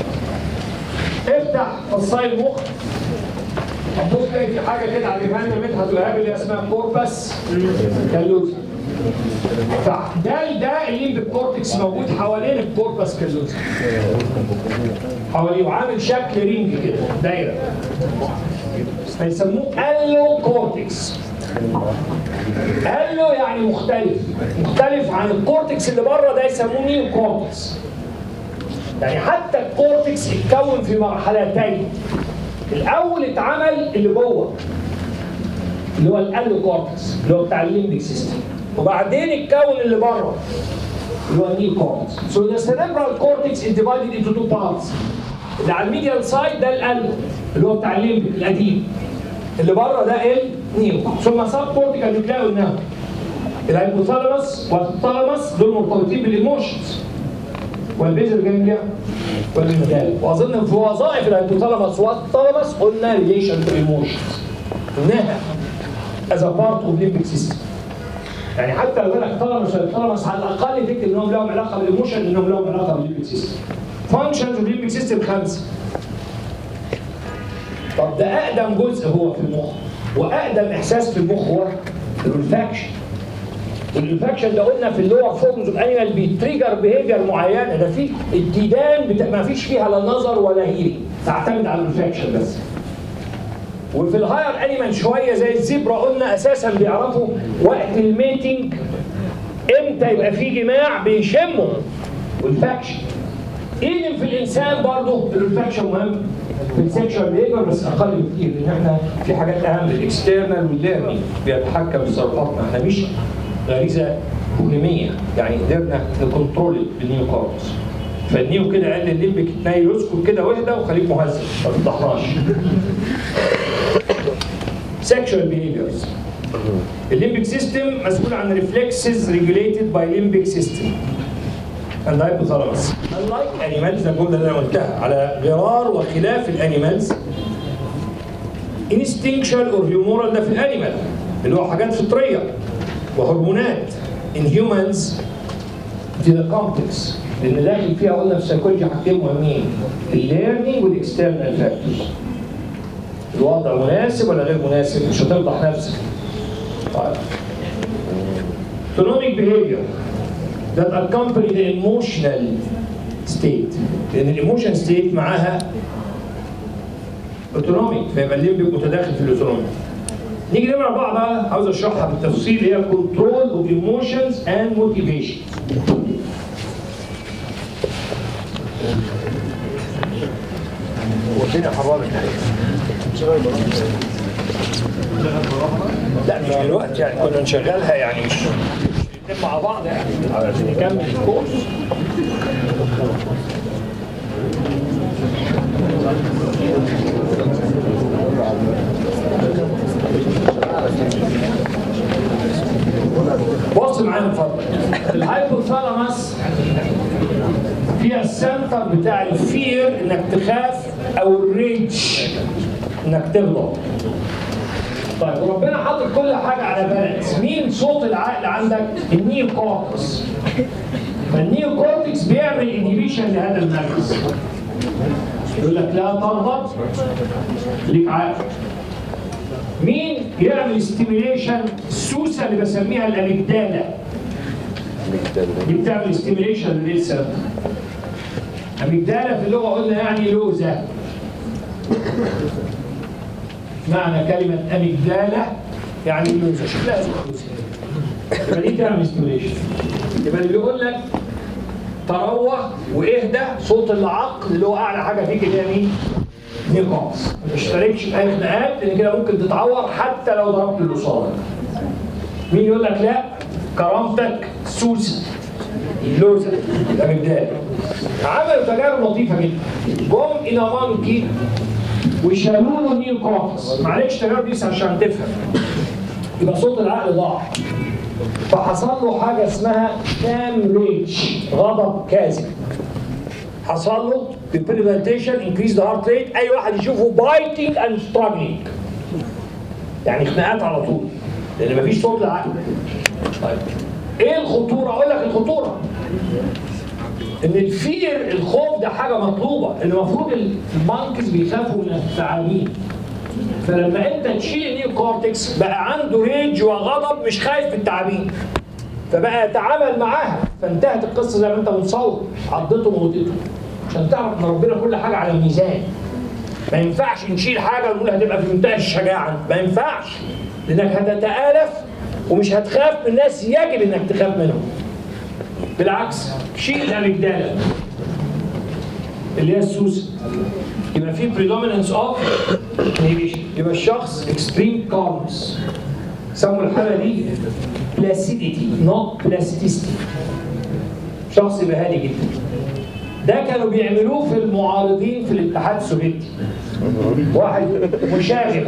افتح فصايل المخ هتبص تلاقي في حاجه كده على الجبهه مدحت الارهاب اللي اسمها كوربس كالوزي فده ده الليمبك كورتكس موجود حوالين الكوربس كالوزي حواليه وعامل شكل رينج كده دايره فيسموه الو كورتكس الو يعني مختلف مختلف عن الكورتكس اللي بره ده يسموه نيو كورتكس يعني حتى الكورتكس اتكون في مرحلتين الاول اتعمل اللي جوه اللي هو الالو كورتكس اللي هو بتاع الليمبيك سيستم وبعدين اتكون اللي بره اللي هو النيو كورتكس so the cerebral cortex is divided into two parts اللي على الميديال سايد ده الالو اللي هو بتاع الليمبيك القديم اللي بره ده النيو ثم سب كورتيكال نيوكلاي قلناها الهيبوثالاموس والثالاموس دول مرتبطين بالايموشنز والبيزل جانجليا والميدال واظن في وظائف الهيبوثالاموس والثالاموس قلنا ريليشن تو ايموشنز قلناها از ا بارت اوف ليمبيك سيستم يعني حتى لو بالك ثالاموس والثالاموس على الاقل تكتب انهم لهم علاقه بالايموشن انهم لهم علاقه بالليمبيك سيستم فانكشنز اوف ليمبيك سيستم خمسه طب ده اقدم جزء هو في المخ واقدم احساس في المخ هو الريفاكشن الانفكشن ده قلنا في اللور فورمز اوف انيمال بيتريجر بيهيفير معينه ده في الديدان بتا... ما فيش فيها لا نظر ولا هيري تعتمد على الانفكشن بس وفي الهاير انيمال شويه زي الزبرة قلنا اساسا بيعرفوا وقت الميتنج امتى يبقى في جماع بيشموا والفاكشن ايفن في الانسان برضه الانفكشن مهم في السكشوال بيهيفير بس اقل بكتير لان احنا في حاجات اهم الاكسترنال والليرنينج بيتحكم في تصرفاتنا احنا مش غريزه بوليميه يعني قدرنا نكنترول النيو كورتكس فالنيو كده قال للليمبك تنيل اسكت كده واهدى وخليك مهذب ما تفضحناش sexual behaviors الليمبك سيستم مسؤول عن reflexes regulated by limbic system and hypothalamus unlike animals ده الجمله اللي انا قلتها على غرار وخلاف الانيمالز instinctual or humoral ده في الانيمال اللي هو حاجات فطريه وهرمونات in humans دي ده complex لان داخل فيها قلنا في السيكولوجي حاجتين مهمين الليرنينج والاكسترنال فاكتورز الوضع مناسب ولا غير مناسب مش هتفضح نفسك طيب autonomic behavior that accompany the emotional state لان الايموشن ستيت معاها اوتونوميك فيبقى الليمبك متداخل في الاوتونوميك نيجي نمرة أربعة بقى عاوز أشرحها بالتفصيل هي كنترول اوف ايموشنز اند موتيفيشن والدنيا حرارة لا مش دلوقتي يعني كنا نشغلها يعني مش الاتنين مع بعض يعني عشان نكمل الكورس بص معايا من فضلك الهايبوثالاموس فيها السنتر بتاع الفير انك تخاف او الريج انك تغضب طيب وربنا حاطط كل حاجه على بالانس مين صوت العقل عندك النيو كورتكس فالنيو كورتكس بيعمل انهبيشن لهذا المركز يقول لك لا تغضب ليك عقل مين يعمل ستيميليشن السوسه اللي بسميها الاميجدالا دي بتعمل ستيميليشن للسبب اميجدالا في اللغه قلنا يعني لوزه معنى كلمة أميجدالة يعني اللوزة شكلها زي اللوزة يبقى دي تعمل ستيميليشن يبقى اللي بيقول لك تروح واهدى صوت العقل اللي هو أعلى حاجة فيك اللي هي مين؟ نقاص ما تشتركش في أي خناقات لأن كده ممكن تتعور حتى لو ضربت اللي قصادك مين يقول لك لا كرامتك سوسة اللوزة الأميجدالة عملوا تجارب لطيفة جدا جم إلى مانكي وشالوا له نيو كورتكس معلش تجارب دي عشان تفهم يبقى صوت العقل ضاع فحصل له حاجه اسمها كام ريج غضب كاذب حصل له ببريفنتيشن انكريز ذا هارت ريت اي واحد يشوفه بايتنج اند ستراجلينج يعني خناقات على طول لان مفيش صوت للعقل طيب ايه الخطوره اقول لك الخطوره ان الفير الخوف ده حاجه مطلوبه ان المفروض المانكس بيخافوا من الثعابين فلما انت تشيل النيو كورتكس بقى عنده ريج وغضب مش خايف من التعابين فبقى يتعامل معاها فانتهت القصه زي ما انت متصور عضته وموتته عشان تعرف ان ربنا كل حاجه على الميزان ما ينفعش نشيل حاجه ونقول هتبقى في منتهى الشجاعه ما ينفعش لانك هتتالف ومش هتخاف من الناس يجب انك تخاف منهم بالعكس شيل الاميجدالا اللي هي السوسه يبقى في predominance of inhibition يبقى الشخص extreme calmness سموا الحالة دي placidity not plasticity شخص يبقى هادي جدا ده كانوا بيعملوه في المعارضين في الاتحاد السوفيتي واحد مشاغب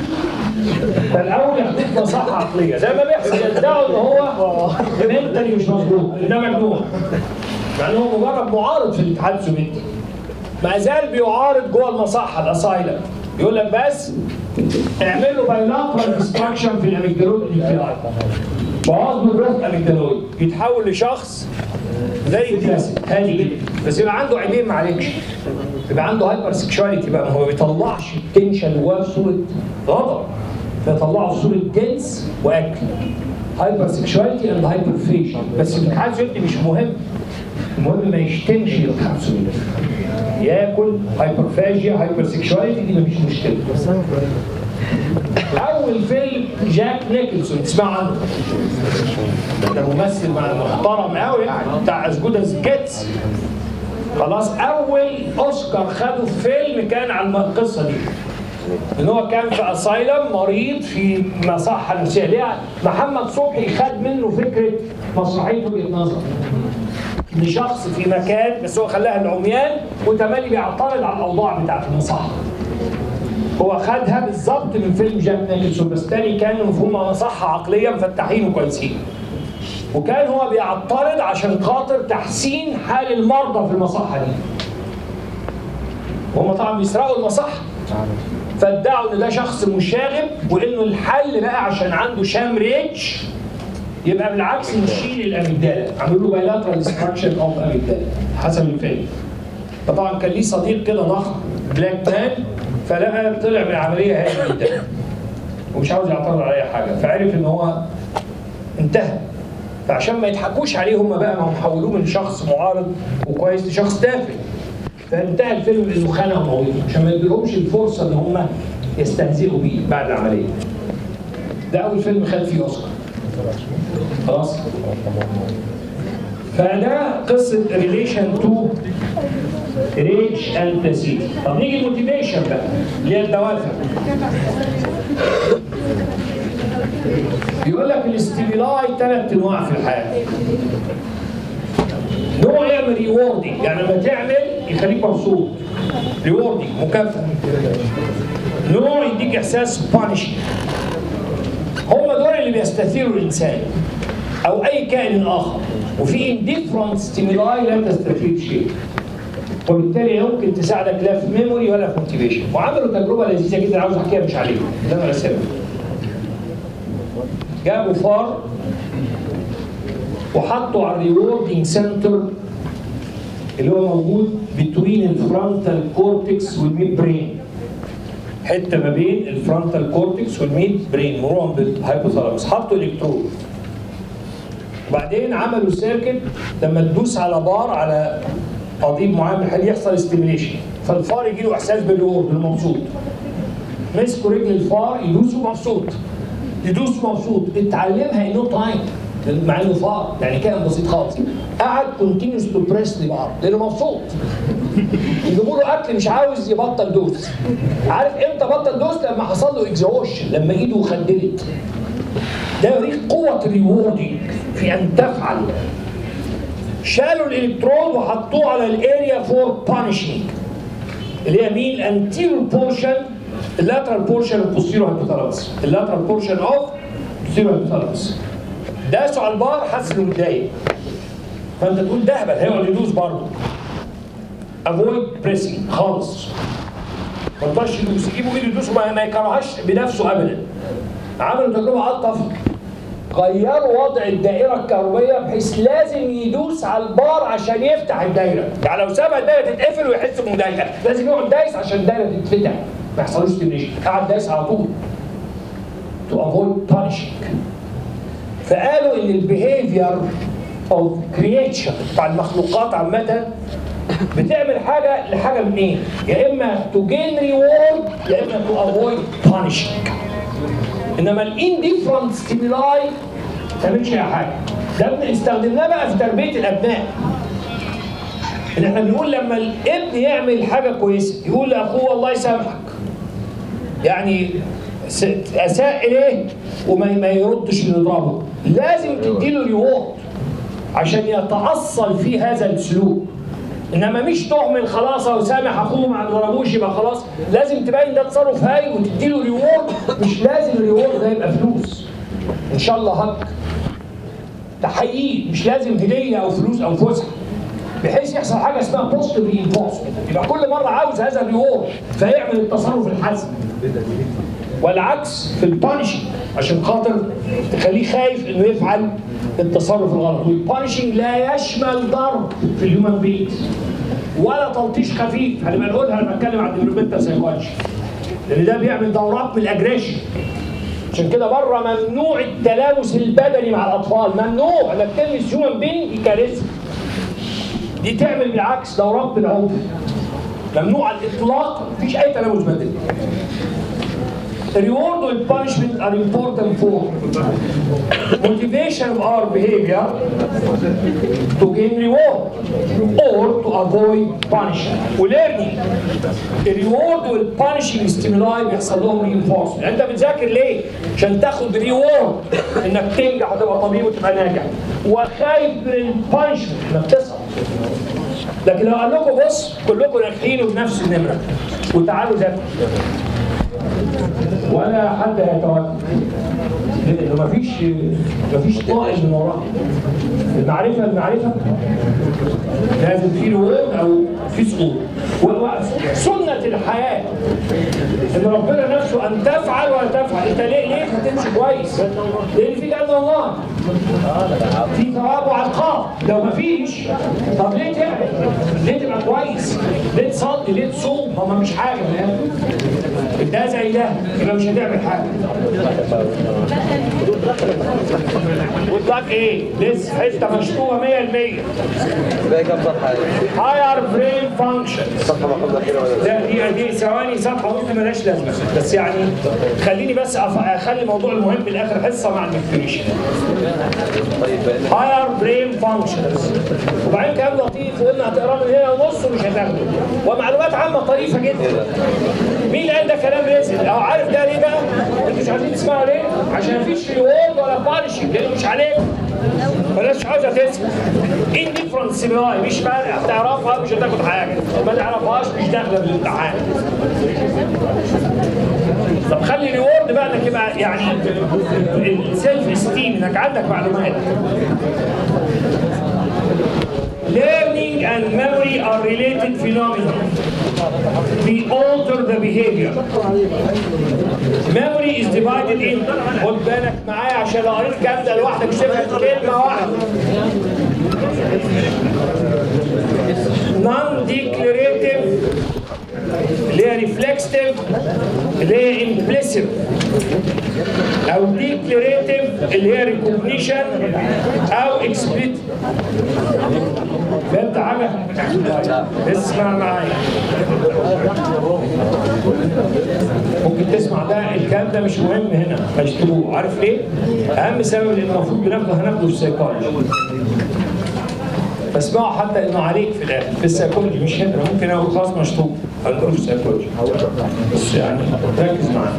فالاول ياخدوه مصحه عقليه زي ما بيحصل يدعوا ان هو منتلي مش مظبوط ده مجنون مع ان هو مجرد معارض في الاتحاد السوفيتي ما زال بيعارض جوه المصحه الاسايلم يقول لك بس اعمل له بايلاترال ديستراكشن في الاميجدالويد الانفلاي بوظ له الروح الاميجدالويد يتحول لشخص زي الكلاسيك هادي جدا بس يبقى عنده عيبين معلش يبقى عنده هايبر سكشواليتي بقى ما هو ما بيطلعش التنشن جواه بصوره غضب بيطلعه في صوره جنس واكل هايبر سكشواليتي اند هايبر فيشن بس في الاتحاد السوفيتي مش مهم المهم ما يشتمش الاتحاد السوفيتي ياكل هايبرفاجيا هايبر سكشواليتي دي مفيش مشكله اول فيلم جاك نيكلسون تسمع عنه ده ممثل مع- محترم قوي يعني بتاع از جود از جيتس خلاص اول اوسكار خده في فيلم كان على القصه دي ان هو كان في اسايلم مريض في مصحه نفسيه ليها محمد صبحي خد منه فكره مسرحيه وجهه نظر ان شخص في مكان بس هو خلاها العميان وتملي بيعترض على الاوضاع بتاعت المصحه هو خدها بالظبط من فيلم جاك نيكلسون بس تاني كان مفهوم مصحه عقليه مفتحين وكويسين وكان هو بيعترض عشان خاطر تحسين حال المرضى في المصحه دي وهم طبعا بيسرقوا المصحه فادعوا ان ده شخص مشاغب وانه الحل بقى عشان عنده شام ريج يبقى بالعكس نشيل الاميجدالا عملوا له بايلاترال ديستراكشن اوف اميجدالا حسب الفيلم فطبعا كان ليه صديق كده ضخم بلاك مان فلقى طلع من العمليه هاي جدا ومش عاوز يعترض على اي حاجه فعرف ان هو انتهى فعشان ما يضحكوش عليه هم بقى ما هم حولوه من شخص معارض وكويس لشخص تافه فانتهى الفيلم بانه خانه وموته عشان ما يديلهمش الفرصه ان هم يستهزئوا بيه بعد العمليه. ده اول فيلم خد فيه اوسكار. خلاص؟ فده قصه ريليشن تو ريتش اند بلاسيدو. طب نيجي الموتيفيشن بقى اللي هي الدوافع. يقول لك الاستيمولاي ثلاث انواع في الحياه. نوع يعمل ريوردنج يعني لما تعمل يخليك مبسوط ريوردنج مكافأة نوع يديك احساس بانش هم دول اللي بيستثيروا الانسان او اي كائن اخر وفي انديفرنت ستيمولاي لا تستفيد شيء وبالتالي يمكن تساعدك لا في ميموري ولا في موتيفيشن وعملوا تجربه لذيذه جدا عاوز احكيها مش عليكم ده انا راسمها جابوا فار وحطوا على الريوردنج سنتر اللي هو موجود بتوين الفرونتال كورتكس والميد برين حته ما بين الفرونتال كورتكس والميد برين مروهم بالهايبوثالاموس حطوا الكترود وبعدين عملوا سيركت لما تدوس على بار على قضيب معين بيخليه يحصل ستيميليشن فالفار يجي له احساس بالريورد بالمبسوط مسكوا رجل الفار يدوسوا مبسوط يدوسوا مبسوط اتعلمها انه تايم مع انه فار يعني كائن بسيط خالص قعد كونتينيوس تو بريس لبعض لانه مبسوط يجيبوا له اكل مش عاوز يبطل دوس عارف امتى بطل دوس لما حصل له اكزوشن لما ايده خدلت ده يوريك قوه الريوردنج في ان تفعل شالوا الالكترود وحطوه على الاريا فور بانشنج اللي هي مين الانتيريور بورشن اللاترال بورشن والبوستيريور هايبوثالاموس اللاترال بورشن اوف بوستيريور هايبوثالاموس داسوا على البار حس انه متضايق فانت تقول ده هبل هيقعد يدوس برضه افويد بريسنج خالص ما تقدرش يدوس يجيبوا ايده يدوسوا ما, ما يكرهاش بنفسه ابدا عملوا تجربه الطف غيروا وضع الدائره الكهربائيه بحيث لازم يدوس على البار عشان يفتح الدايره يعني لو سابها الدايره تتقفل ويحس بمضايقه لازم يقعد دايس عشان الدايره تتفتح ما يحصلوش ستيميشن قعد دايس على طول to avoid punishing فقالوا ان البيهيفير اوف كرييتشر بتاع المخلوقات عامه بتعمل حاجه لحاجه من ايه؟ يا اما تو جين ريورد يا اما تو افويد بانشنج انما الانديفرنت ستيمولاي ما تعملش اي حاجه ده بن- استخدمناه بقى في تربيه الابناء ان احنا بنقول لما الابن يعمل حاجه كويسه يقول لاخوه الله يسامحك يعني س- اساء اليه وما ما يردش نضربه لازم تديله ريورد عشان يتاصل في هذا السلوك انما مش تهمل خلاص او سامح اخوه ما ضربوش يبقى خلاص لازم تبين ده تصرف هايل وتديله ريورد مش لازم الريورد ده يبقى فلوس ان شاء الله هك تحقيق مش لازم هديه او فلوس او فسحه بحيث يحصل حاجه اسمها بوزيتيف رينفورسمنت يبقى كل مره عاوز هذا الريورد فيعمل التصرف الحسن والعكس في البانشنج عشان خاطر تخليه خايف انه يفعل التصرف الغلط والبانشنج لا يشمل ضرب في الهيومن بينجز ولا تلطيش خفيف هنبقى نقولها لما نتكلم عن الديفلوبمنتال سايكولوجي لان ده بيعمل دورات من الاجريشن عشان كده بره ممنوع التلامس البدني مع الاطفال ممنوع انك تلمس هيومن بينج دي كارثه دي تعمل بالعكس دورات بالعنف ممنوع على الاطلاق مفيش اي تلامس بدني reward and punishment are important for motivation of our behavior to gain reward or to avoid punishment وليرنينج الريورد والبانشنج ستيمولاي بيحصل لهم رينفورسمنت انت بتذاكر ليه؟ عشان تاخد ريورد انك تنجح وتبقى طبيب وتبقى ناجح وخايف من البانشمنت انك تسقط لكن لو قال لكم بص كلكم ناجحين وبنفس النمره وتعالوا ذاكروا ولا حد هيتوقف لانه مفيش مفيش طائل من وراها المعرفه المعرفه لازم في ريورد او في سقوط سنه الحياه ان ربنا نفسه ان تفعل ولا تفعل انت ليه ليه هتمشي كويس؟ لان في جنه الله في ثواب وعقاب لو مفيش طب ليه تعمل؟ ليه تبقى كويس؟ ليه تصلي؟ ليه تصوم؟ هما مش حاجه فاهم؟ ده زي ده يبقى مش هتعمل حاجه وتلاقي ايه؟ لسه حته مشطوبه 100% باقي كام صفحه higher brain function صفحه ما قبل كده ولا لا دي دي ثواني صفحه ونص مالهاش لازمه بس يعني خليني بس أف- اخلي الموضوع المهم لاخر حصه مع المكتوبيشن طيب higher brain functions وبعدين كلام لطيف وقلنا هتقراه من هنا ونص ومش هتاخده ومعلومات عامه طريفه جدا مين اللي قال ده كلام رزق او عارف ده ليه بقى انتوا مش عايزين تسمعوا ليه عشان مفيش ريورد ولا بانشنج لانه مش عليكم بلاش عاوزه تسمع انديفرنس سيميلاي مش فارقه هتعرفها مش هتاخد حاجه ما تعرفهاش مش داخله في الامتحان طب خلي ريورد بقى انك يبقى يعني السيلف استيم انك عندك معلومات Learning and memory are related phenomena. They alter the behavior. Memory is divided in خد بالك معايا عشان لو قريت الكلام ده لوحدك شايفها كلمة واحدة. Non-declarative اللي هي ريفلكستيف اللي هي امبليسيف او ديكلاريتيف اللي هي ريكوجنيشن او اكسبليت فهمت حاجه؟ اسمع معايا ممكن تسمع ده الكلام ده مش مهم هنا مشتبوه عارف ليه؟ اهم سبب اللي المفروض بناخده هناخده في السيكولوجي فاسمعوا حتى انه عليك في الاخر في السيكولوجي مش هنا ممكن اقول خلاص مشطوب هنقول في السيكولوجي بس يعني ركز معايا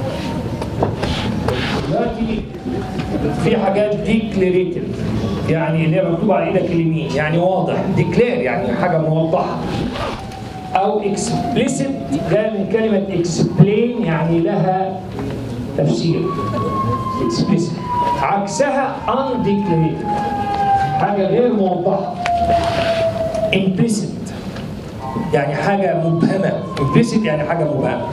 دلوقتي في حاجات ديكلاريتيف يعني اللي هي مكتوبه على ايدك اليمين يعني واضح ديكلير يعني حاجه موضحه او اكسبليسيت ده من كلمه اكسبلين يعني لها تفسير اكسبليسيت عكسها undeclarative حاجه غير موضحه implicit يعني حاجه مبهمه implicit يعني حاجه مبهمه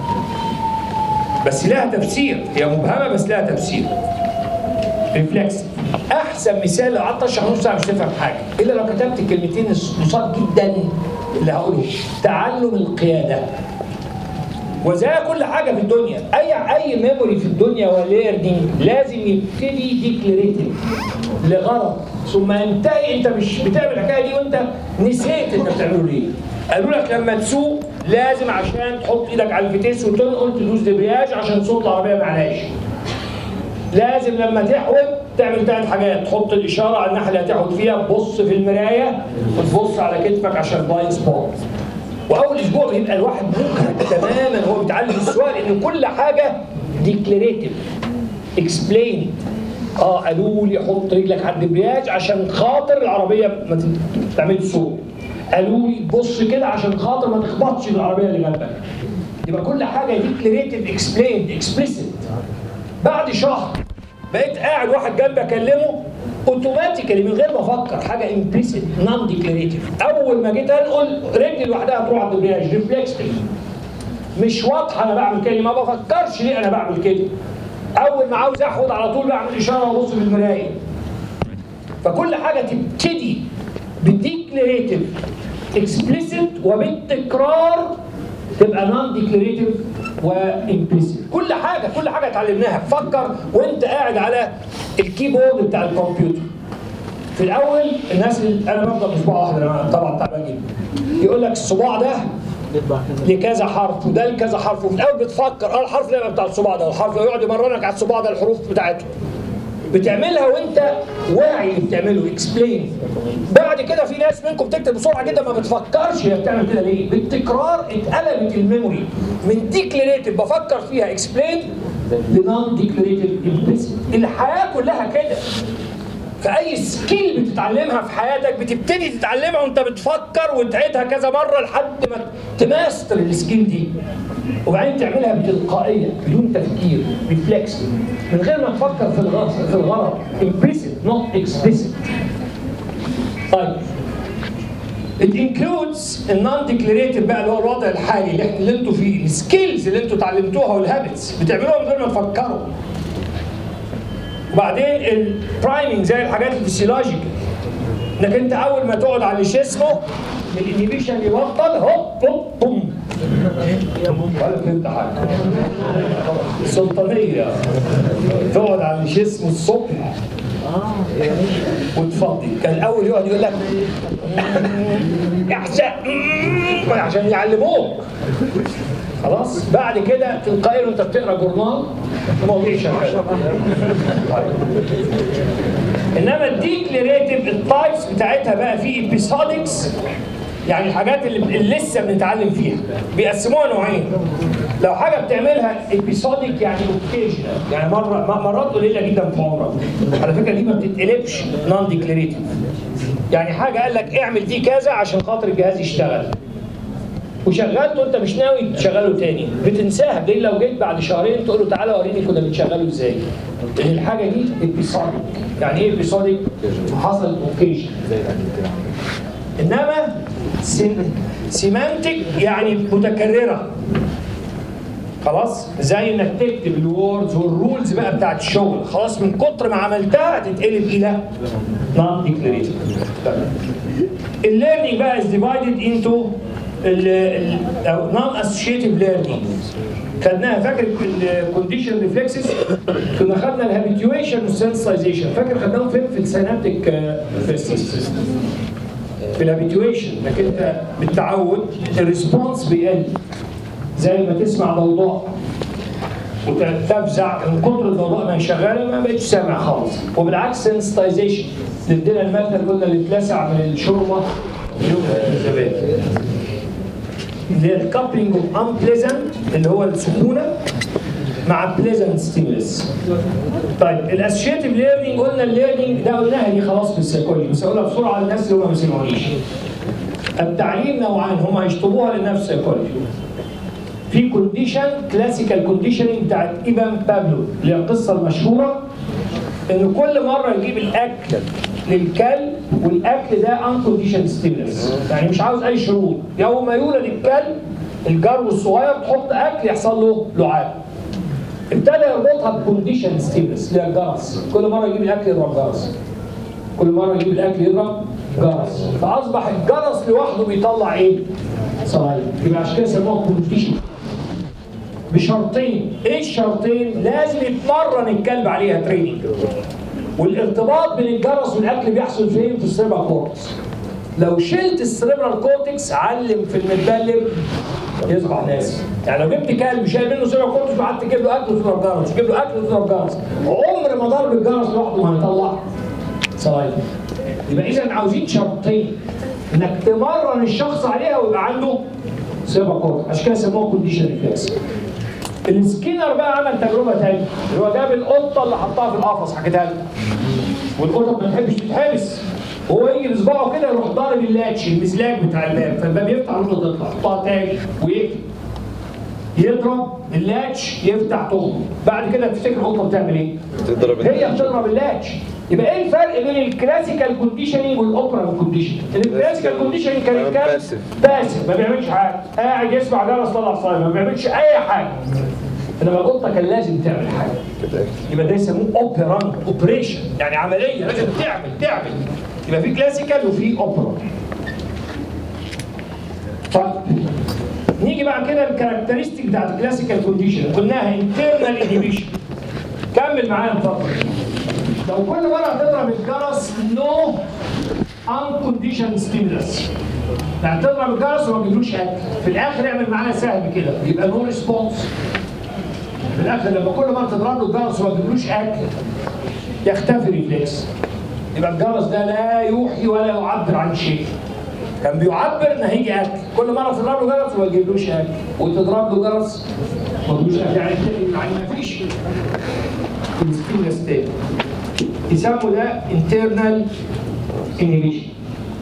بس لها تفسير هي مبهمه بس لها تفسير ريفلكس احسن مثال لو قعدت اشرح نص ساعه مش تفهم حاجه الا لو كتبت الكلمتين البساط جدا اللي هقولهم تعلم القياده وزي كل حاجه في الدنيا اي اي ميموري في الدنيا وليرنينج لازم يبتدي ديكلاريتيف لغرض ثم ينتهي انت مش بتعمل الحكايه دي وانت نسيت انت بتعمله ليه قالوا لك لما تسوق لازم عشان تحط ايدك على الفتيس وتنقل تدوس دبرياج عشان صوت العربيه معلاش لازم لما تحود تعمل ثلاث حاجات تحط الاشاره على الناحيه اللي هتحود فيها تبص في المرايه وتبص على كتفك عشان بلايند سبوت واول اسبوع بيبقى الواحد مجهد تماما هو بيتعلم السؤال ان كل حاجه ديكلاريتيف اكسبلين اه قالوا لي حط رجلك على الدبرياج عشان خاطر العربيه ما تت- تعملش صوت قالوا لي بص كده عشان خاطر ما تخبطش في العربيه اللي جنبك يبقى كل حاجه ديكلاريتيف اكسبلين اكسبليسيت بعد شهر بقيت قاعد واحد جنبي اكلمه اوتوماتيكالي من غير ما افكر حاجه امبليسيت نون ديكلاريتيف اول ما جيت انقل رجلي لوحدها تروح على الدبرياج ريفلكسلي مش واضحه انا بعمل كده ما بفكرش ليه انا بعمل كده اول ما عاوز احود على طول بعمل اشاره وابص في المرايه فكل حاجه تبتدي بديكلاريتيف اكسبليسيت وبالتكرار تبقى نون ديكلاريتيف وامبليسيت كل حاجه كل حاجه اتعلمناها فكر وانت قاعد على الكيبورد بتاع الكمبيوتر في الاول الناس اللي انا بفضل بصباع واحد انا طبعا تعبان جدا يقول لك الصباع ده لكذا حرف وده لكذا حرف وفي الاول بتفكر اه الحرف ده يبقى بتاع الصباع ده والحرف ده يقعد يمرنك على الصباع ده الحروف بتاعته بتعملها وانت واعي اللي بتعمله اكسبلين بعد كده في ناس منكم بتكتب بسرعه جدا ما بتفكرش هي بتعمل كده ليه بالتكرار اتقلبت الميموري من ديكليريتيف بفكر فيها اكسبلين لنون ديكليريتيف امبليسيت الحياه كلها كده فاي سكيل بتتعلمها في حياتك بتبتدي تتعلمها وانت بتفكر وتعيدها كذا مره لحد ما تماستر السكيل دي وبعدين تعملها بتلقائيه بدون تفكير ريفلكس من غير ما تفكر في الغرض في الغرض implicit not explicit طيب It includes النون ديكليريتيف بقى اللي هو الوضع الحالي اللي, اللي انتوا فيه السكيلز اللي انتوا اتعلمتوها والهابتس بتعملوها من غير ما تفكروا وبعدين البرايمنج زي الحاجات الفسيولوجيكال انك انت اول ما تقعد على اللي اسمه الانيبيشن يبطل هوب هوب بوم ولا فهمت حاجه سلطانيه تقعد على اللي اسمه الصبح وتفضي كان الاول يقعد يقول لك احسن عشان يعلموك خلاص بعد كده تلقائيا وانت بتقرا جورنال المواضيع شغاله انما الديكليريتيف التايبس بتاعتها بقى في ابيسودكس يعني الحاجات اللي, اللي لسه بنتعلم فيها بيقسموها نوعين لو حاجه بتعملها ابيسودك يعني اوكيجنال يعني مره مرات قليله جدا في عمرك على فكره دي ما بتتقلبش نون ديكليريتيف يعني حاجه قال لك اعمل دي كذا عشان خاطر الجهاز يشتغل وشغلته انت مش ناوي تشغله تاني بتنساها دي لو جيت بعد شهرين تقول له تعالى وريني كنا بنشغله ازاي لان الحاجه دي ابيسودك يعني ايه ابيسودك حصل اوكيجن انما سيمانتك يعني متكرره خلاص زي انك تكتب الوردز والرولز بقى بتاعت الشغل خلاص من كتر ما عملتها هتتقلب الى نون ديكلاريتيف الليرنينج بقى از ديفايدد انتو نون اسوشيتيف ليرنينج خدناها فاكر الكونديشن ريفلكسز كنا خدنا الهابيتويشن والسنسيزيشن فاكر خدناهم فين في السينابتيك فيرسيس في الهابيتويشن انك انت بالتعود الريسبونس بيقل زي ما تسمع ضوضاء وتفزع من كتر الضوضاء ما هي شغاله ما بقتش سامع خالص وبالعكس سنسيتايزيشن ادينا المثل قلنا اللي اتلسع من الشوربه يوم الزبادي اللي هي الكابلنج اوف unpleasant اللي هو السكونه مع بليزنت ستيمولس طيب الاسوشيتيف ليرنينج قلنا الليرنينج ده قلناها دي خلاص في السيكولوجي بس اقولها بسرعه للناس اللي هم ما سمعونيش التعليم نوعان هم هيشطبوها لنفس السيكولوجي في كونديشن كلاسيكال كونديشننج بتاعت ايفان بابلو اللي هي القصه المشهوره ان كل مره يجيب الاكل للكلب والاكل ده ان كونديشن ستيمولس يعني مش عاوز اي شروط يوم ما يولد الكلب الجرو الصغير تحط اكل يحصل له لعاب ابتدى يربطها بكونديشن ستيمولس اللي هي الجرس كل مره يجيب الاكل يضرب جرس كل مره يجيب الاكل يضرب جرس فاصبح الجرس لوحده بيطلع ايه؟ صلايب يبقى عشان كده سموها كونديشن بشرطين ايه الشرطين لازم يتمرن الكلب عليها تريننج والارتباط بين الجرس والاكل بيحصل فين في السيربرال كورتكس لو شلت السيربرال كورتكس علم في المتبلم يصبح ناس يعني لو جبت كلب شايل منه سيربرال كورتكس وقعدت تجيب له اكل وتضرب جرس تجيب له اكل وتضرب جرس عمر ما ضرب الجرس لوحده ما هيطلع صلايب يبقى اذا عاوزين شرطين انك تمرن الشخص عليها ويبقى عنده سيربرال كورتكس عشان كده سموها كونديشن ريفلكس السكينر بقى عمل تجربه ثانيه اللي هو جاب القطه اللي حطها في القفص حكيتها لك والقطط ما تحبش تتحبس هو يجي بصباعه كده يروح ضارب اللاتش المزلاج بتاع الباب فالباب يفتح القطه تطلع يحطها تاني ويقفل يضرب اللاتش يفتح تخرج بعد كده تفتكر القطه بتعمل ايه؟ تضرب هي بتضرب اللاتش يبقى ايه الفرق بين الكلاسيكال كونديشننج والاوبرا كونديشننج؟ الكلاسيكال كونديشننج كان الكلب باسف. باسف ما بيعملش حاجه قاعد يسمع جرس طلع صايم ما بيعملش اي حاجه انما القطه كان لازم تعمل حاجه يبقى ده يسموه اوبران اوبريشن يعني عمليه لازم تعمل تعمل يبقى في كلاسيكال وفي اوبرا طيب نيجي بعد كده الكاركترستيك بتاعت الكلاسيكال كونديشن قلناها انترنال انهبيشن كمل معايا اتفضل لو كل مره هتضرب الجرس نو unconditioned stimulus يعني تضرب الجرس وما تجيبلوش اكل في الاخر اعمل معانا سهم كده يبقى نو ريسبونس في الاخر لما كل مره تضرب له الجرس وما تجيبلوش اكل يختفي ريفلكس يبقى الجرس ده لا يوحي ولا يعبر عن شيء كان بيعبر ان هيجي اكل كل مره تضرب له جرس وما تجيبلوش اكل وتضرب له جرس ما تجيبلوش اكل يعني يعني ما فيش ستيل يسموا ده internal inhibition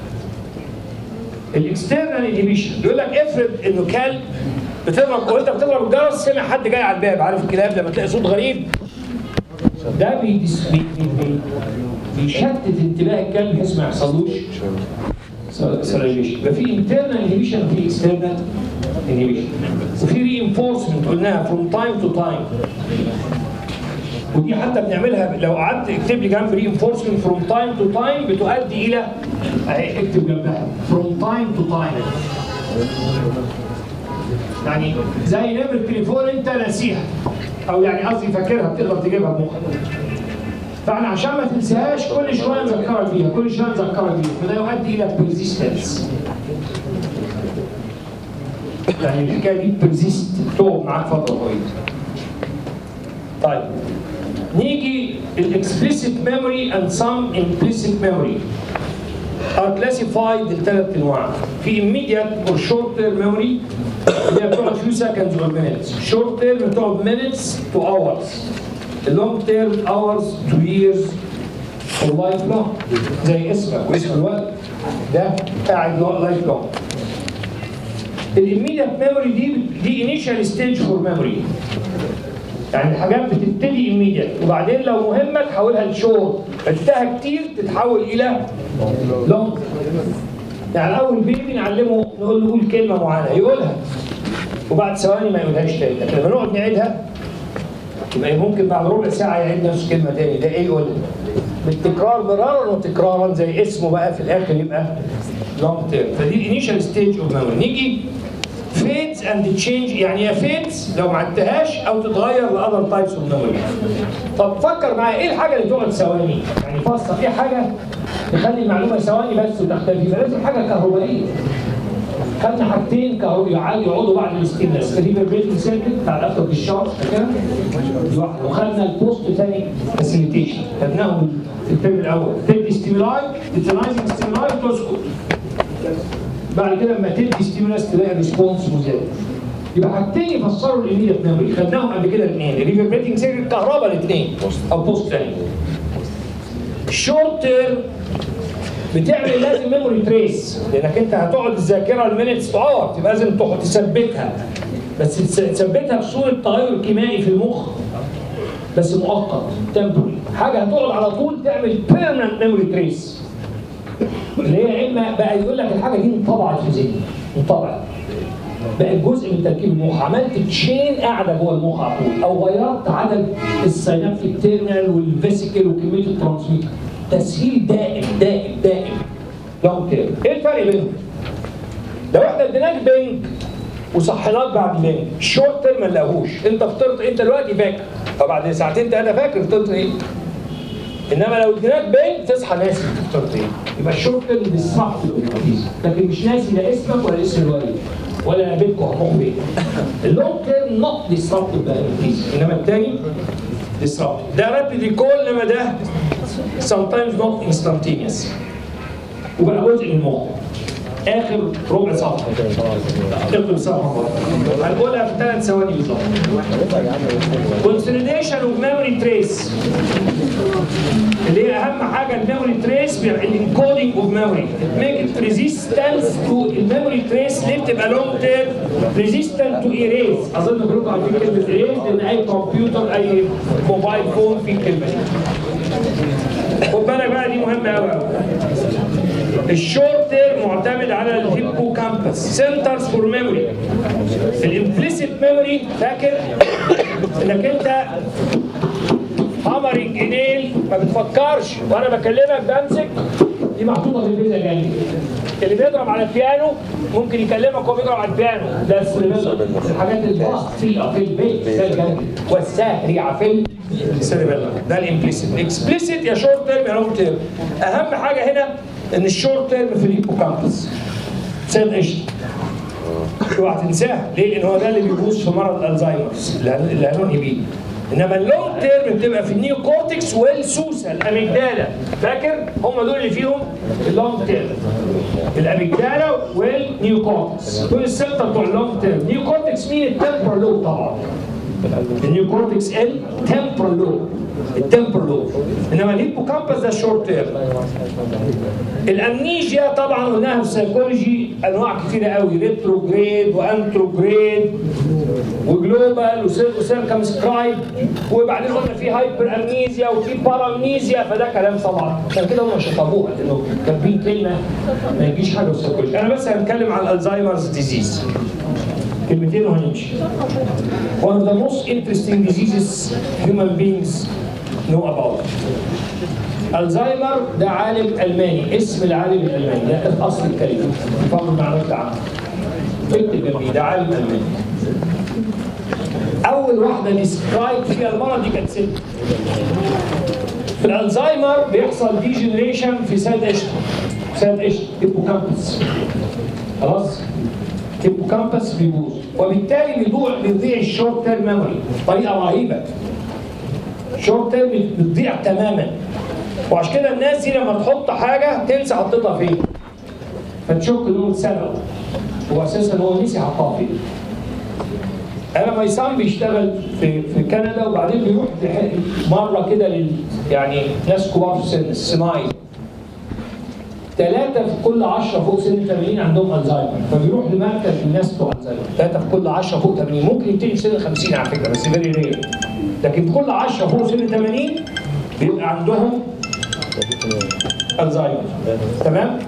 الاكسترنال انهبيشن يقول لك افرض انه كلب بتضرب وانت بتضرب الجرس سمع حد جاي على الباب عارف الكلاب لما تلاقي صوت غريب ده بيدس- بي بي بي بيشتت انتباه الكلب بحيث ما يحصلوش سلايفيشن يبقى في انترنال انهبيشن وفي اكسترنال انهبيشن وفي ري انفورسمنت قلناها فروم تايم تو تايم ودي حتى بنعملها لو قعدت اكتب لي جنب ري انفورسمنت فروم تايم تو تايم بتؤدي الى اهي اكتب جنبها فروم تايم تو تايم يعني زي نمرة تليفون انت ناسيها او يعني قصدي فاكرها بتقدر تجيبها بمخك فاحنا عشان ما تنساهاش كل شويه نذكرك بيها كل شويه نذكرك بيها فده يؤدي الى بيرزيستنس يعني الحكايه دي بيرزيست تقعد معاك فتره طويله طيب نيجي الاكسبليسيت ميموري اند سم implicit memory are classified لثلاث انواع في immediate or short term memory اللي هي بتقعد few seconds or minutes short term بتقعد minutes to hours long term hours to years or life long زي اسمك واسم الولد ده قاعد لايف لونج الايميديت ميموري دي دي انيشال ستيج فور ميموري يعني الحاجات بتبتدي immediate وبعدين لو مهمه تحولها لشورت عدتها كتير تتحول الى لونج يعني اول بيبي نعلمه نقول له قول كلمه معينه يقولها وبعد ثواني ما يقولهاش تاني لكن لما نقعد نعيدها يبقى ممكن بعد ربع ساعه يعيد نفس الكلمه تاني ده ايه يقولها بالتكرار مرارا وتكرارا زي اسمه بقى في الاخر يبقى لونج تيرم فدي الانيشال ستيج اوف ميموري نيجي فيدز اند تشينج يعني يا فيدز لو ما عدتهاش او تتغير لاذر تايبس اوف ميموري طب فكر معايا ايه الحاجه اللي تقعد ثواني يعني فسر ايه حاجه تخلي المعلومه ثواني بس وتختفي فلازم حاجه كهربائيه خدنا حاجتين كهربائيه يقعدوا بعد الاستيمنس الريفربريتنج سيركت بتاع الافتر الشارج فاكرها؟ دي واحده وخدنا البوست ثاني فاسيليتيشن خدناهم في الترم الاول تدي ستيمولاي تتنايزنج ستيمولاي تسكت بعد كده لما تدي ستيمولاس تلاقي ريسبونس مزاج يبقى حاجتين يفسروا الايميديت ميموري خدناهم قبل كده الاثنين الريفربريتنج سيركت كهرباء الاثنين او بوست ثاني الشورت تيرم بتعمل لازم ميموري تريس لانك انت هتقعد الذاكره المينتس تقعد تبقى لازم تقعد تثبتها بس تس- تثبتها بصوره تغير كيميائي في المخ بس مؤقت تمبوري حاجه هتقعد على طول تعمل بيرمننت ميموري تريس اللي هي يا اما بقى يقول لك الحاجه دي انطبعت في ذهني انطبعت بقت جزء من تركيب المخ عملت تشين قاعده جوه المخ على طول او غيرت عدد السينابتيك تيرمينال والفيسيكل وكميه الترانسميتر تسهيل دائم دائم دائم لونج تيرم ايه الفرق بينهم؟ لو احنا اديناك بنك وصحيناك بعد البنك الشورت تيرم ما نلاقوهوش انت فطرت انت دلوقتي فاكر فبعد ساعتين ثلاثه فاكر فطرت ايه؟ انما لو اديناك بنك تصحى ناسي انت فطرت ايه؟ يبقى الشورت تيرم ديسراكت لكن مش ناسي لا اسمك ولا اسم الوالد ولا بيتكم هتروحوا فين اللونج تيرم نوت ديسراكت انما الثاني ديسراكت ده رابيد ريكول انما ده sometimes not instantaneous وبقى جزء من المخ اخر ربع صفحه اقلب صفحه مرة. هنقولها في ثلاث ثواني بالظبط consolidation of memory trace اللي هي اهم حاجه الميموري تريس الانكودنج اوف ميموري ميك ات ريزيستنس تو الميموري تريس ليه بتبقى لونج تيرم ريزيستنت تو ايريز اظن كلكم عارفين كلمه ايريز لان اي كمبيوتر اي موبايل فون فيه الكلمه دي خد بالك بقى دي مهمه قوي الشورت تيرم معتمد على الهيبو كامبس سنترز فور ميموري الامبليسيت ميموري فاكر انك انت هامرنج انيل ما بتفكرش وانا بكلمك بمسك دي محطوطه في الفيزا جنبي اللي بيضرب على البيانو ممكن يكلمك وهو بيضرب على البيانو ده السيربيلم الحاجات البسيطه في البيت ده الجنبي والسريعه في السيربيلم ده الامبليسيت الاكسبليسيت يا شورت تيرم يا لونج تيرم اهم حاجه هنا ان الشورت تيرم في الهيبوكامبس سيد قشطه اوعى تنساها ليه؟ لان هو ده اللي بيبوظ في مرض الزهايمرز اللي هن- اللي هننهي بيه انما اللونج تيرم بتبقى في النيو كورتكس والسوسه الاميجدالا فاكر هم دول اللي فيهم اللونج تيرم الاميجدالا والنيو كورتكس دول السته بتوع اللونج تيرم نيو كورتكس مين التمبرال لوب طبعا النيو كورتكس ال تمبرال لوب التمبرال لوب انما الهيبوكامبس ده الشورت تيرم الامنيجيا طبعا قلناها في السيكولوجي انواع كتيره قوي ريتروجريد وانتروجريد وجلوبال وسيركمسكرايب وبعدين قلنا في هايبر امنيزيا وفي بارامنيزيا فده كلام طبعا عشان كده هم شطبوها لانه كان في كلمه ما يجيش حاجه في السيكولوجي انا بس هنتكلم عن الزهايمرز ديزيز كلمتين وهنمشي one of the most interesting diseases human beings know about الزهايمر ده عالم الماني اسم العالم الالماني ده اصل الكلمه فقط معلومات عنه اكتب جنبيه ده عالم الماني اول واحده ديسكرايب فيها المرض دي كانت ست في الالزهايمر بيحصل ديجنريشن في سيد قشطه سيد قشطه هيبوكامبس خلاص هيبوكامبس بيبوظ وبالتالي بيضيع بيضيع الشورت تيرم ميموري بطريقه رهيبه شورت تيرم بتضيع تماما وعشان كده الناس دي لما تحط حاجه تنسى حطيتها فين فتشك انهم اتسرقوا هو اساسا هو نسي حطها فين انا ميسان بيشتغل في في كندا وبعدين بيروح لح- مره كده لل يعني ناس كبار في السن الصناعي ثلاثة في كل 10 فوق سن 80 عندهم الزهايمر فبيروح لمركز الناس بتوع الزهايمر ثلاثة في كل 10 فوق 80 ممكن يبتدي في سن 50 على فكرة بس فيري رير لكن في كل 10 فوق سن 80 بيبقى عندهم الزهايمر تمام؟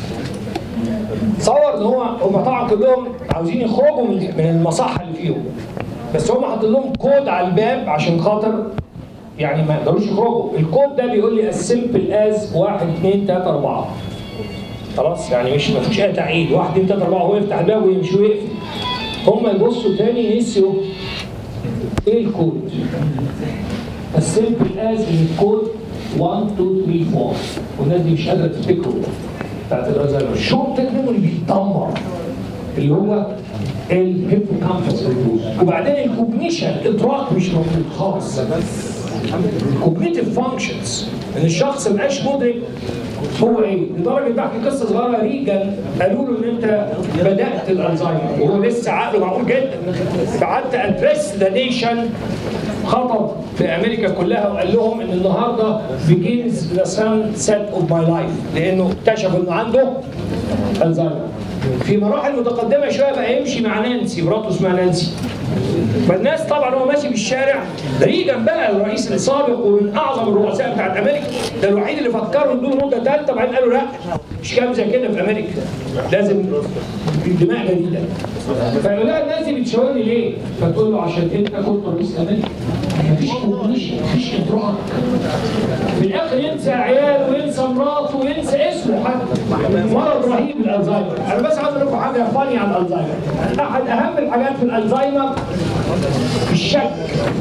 تصور ان هو هم طبعا كلهم عاوزين يخرجوا من من المصحه اللي فيهم بس هم حاطين لهم كود على الباب عشان خاطر يعني ما يقدروش يخرجوا الكود ده بيقول لي السمبل از 1 2 3 4 خلاص يعني مش ما فيش اي تعقيد 1 2 3 4 هو يفتح الباب ويمشي ويقفل هم يبصوا تاني نسيوا ايه الكود السمبل از الكود 1 2 3 4 والناس دي مش قادره تفتكره بتاعت الرزايمر الشورت ميموري بيتدمر اللي هو الهيبوكامبس بيبوظ وبعدين الكوجنيشن الادراك مش موجود خالص الكوجنيتيف فانكشنز ان الشخص ما بقاش مدرك هو ايه لدرجه بحكي قصه صغيره ريجن قالوا له ان انت بدات الالزهايمر وهو لسه عقله معقول جدا فقعدت ادريس ذا نيشن خطب في امريكا كلها وقال لهم ان النهارده begins the sunset of my life لانه اكتشف انه عنده الزهايمر في مراحل متقدمه شويه بقى يمشي مع نانسي مراته اسمها نانسي فالناس طبعا هو ماشي في الشارع ده ريجن بقى الرئيس السابق ومن اعظم الرؤساء بتاعت امريكا ده الوحيد اللي فكروا يدوا مده ثالثه بعدين قالوا لا مش كلام زي كده في امريكا لازم دماء جديده فيقول لها الناس دي بتشاورني ليه؟ فتقول له عشان انت كنت رئيس امريكا مفيش كوجنيشن مفيش ادراك في الاخر ينسى عياله وينسى مراته وينسى اسمه حتى مرض رهيب الالزهايمر انا بس عايز اقول لكم حاجه فاني عن الالزهايمر احد اهم الحاجات في الالزهايمر الشك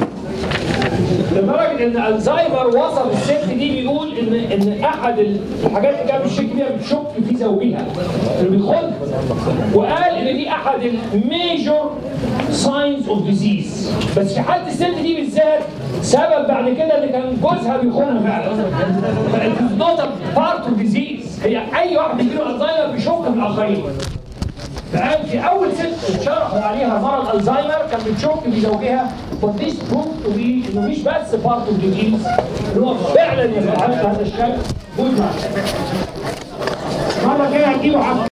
لدرجه ان الزهايمر وصل الست دي بيقول ان ان احد الحاجات اللي كانت بتشك بيها بتشك في زوجها اللي بيدخل وقال ان دي احد الميجور ساينز اوف ديزيز بس في حاله الست دي بالذات سبب بعد كده ان كان جوزها بيخونها فعلا فانت نوت بارت اوف ديزيز هي اي واحد بيجيله الزهايمر بيشك في الاخرين فقال في اول ست شرحوا عليها مرض الزهايمر كان بتشك في زوجها but this proved to be انه مش بس بارت اوف ديزيز ان هو فعلا يفعل هذا الشك مره جايه هتجيبه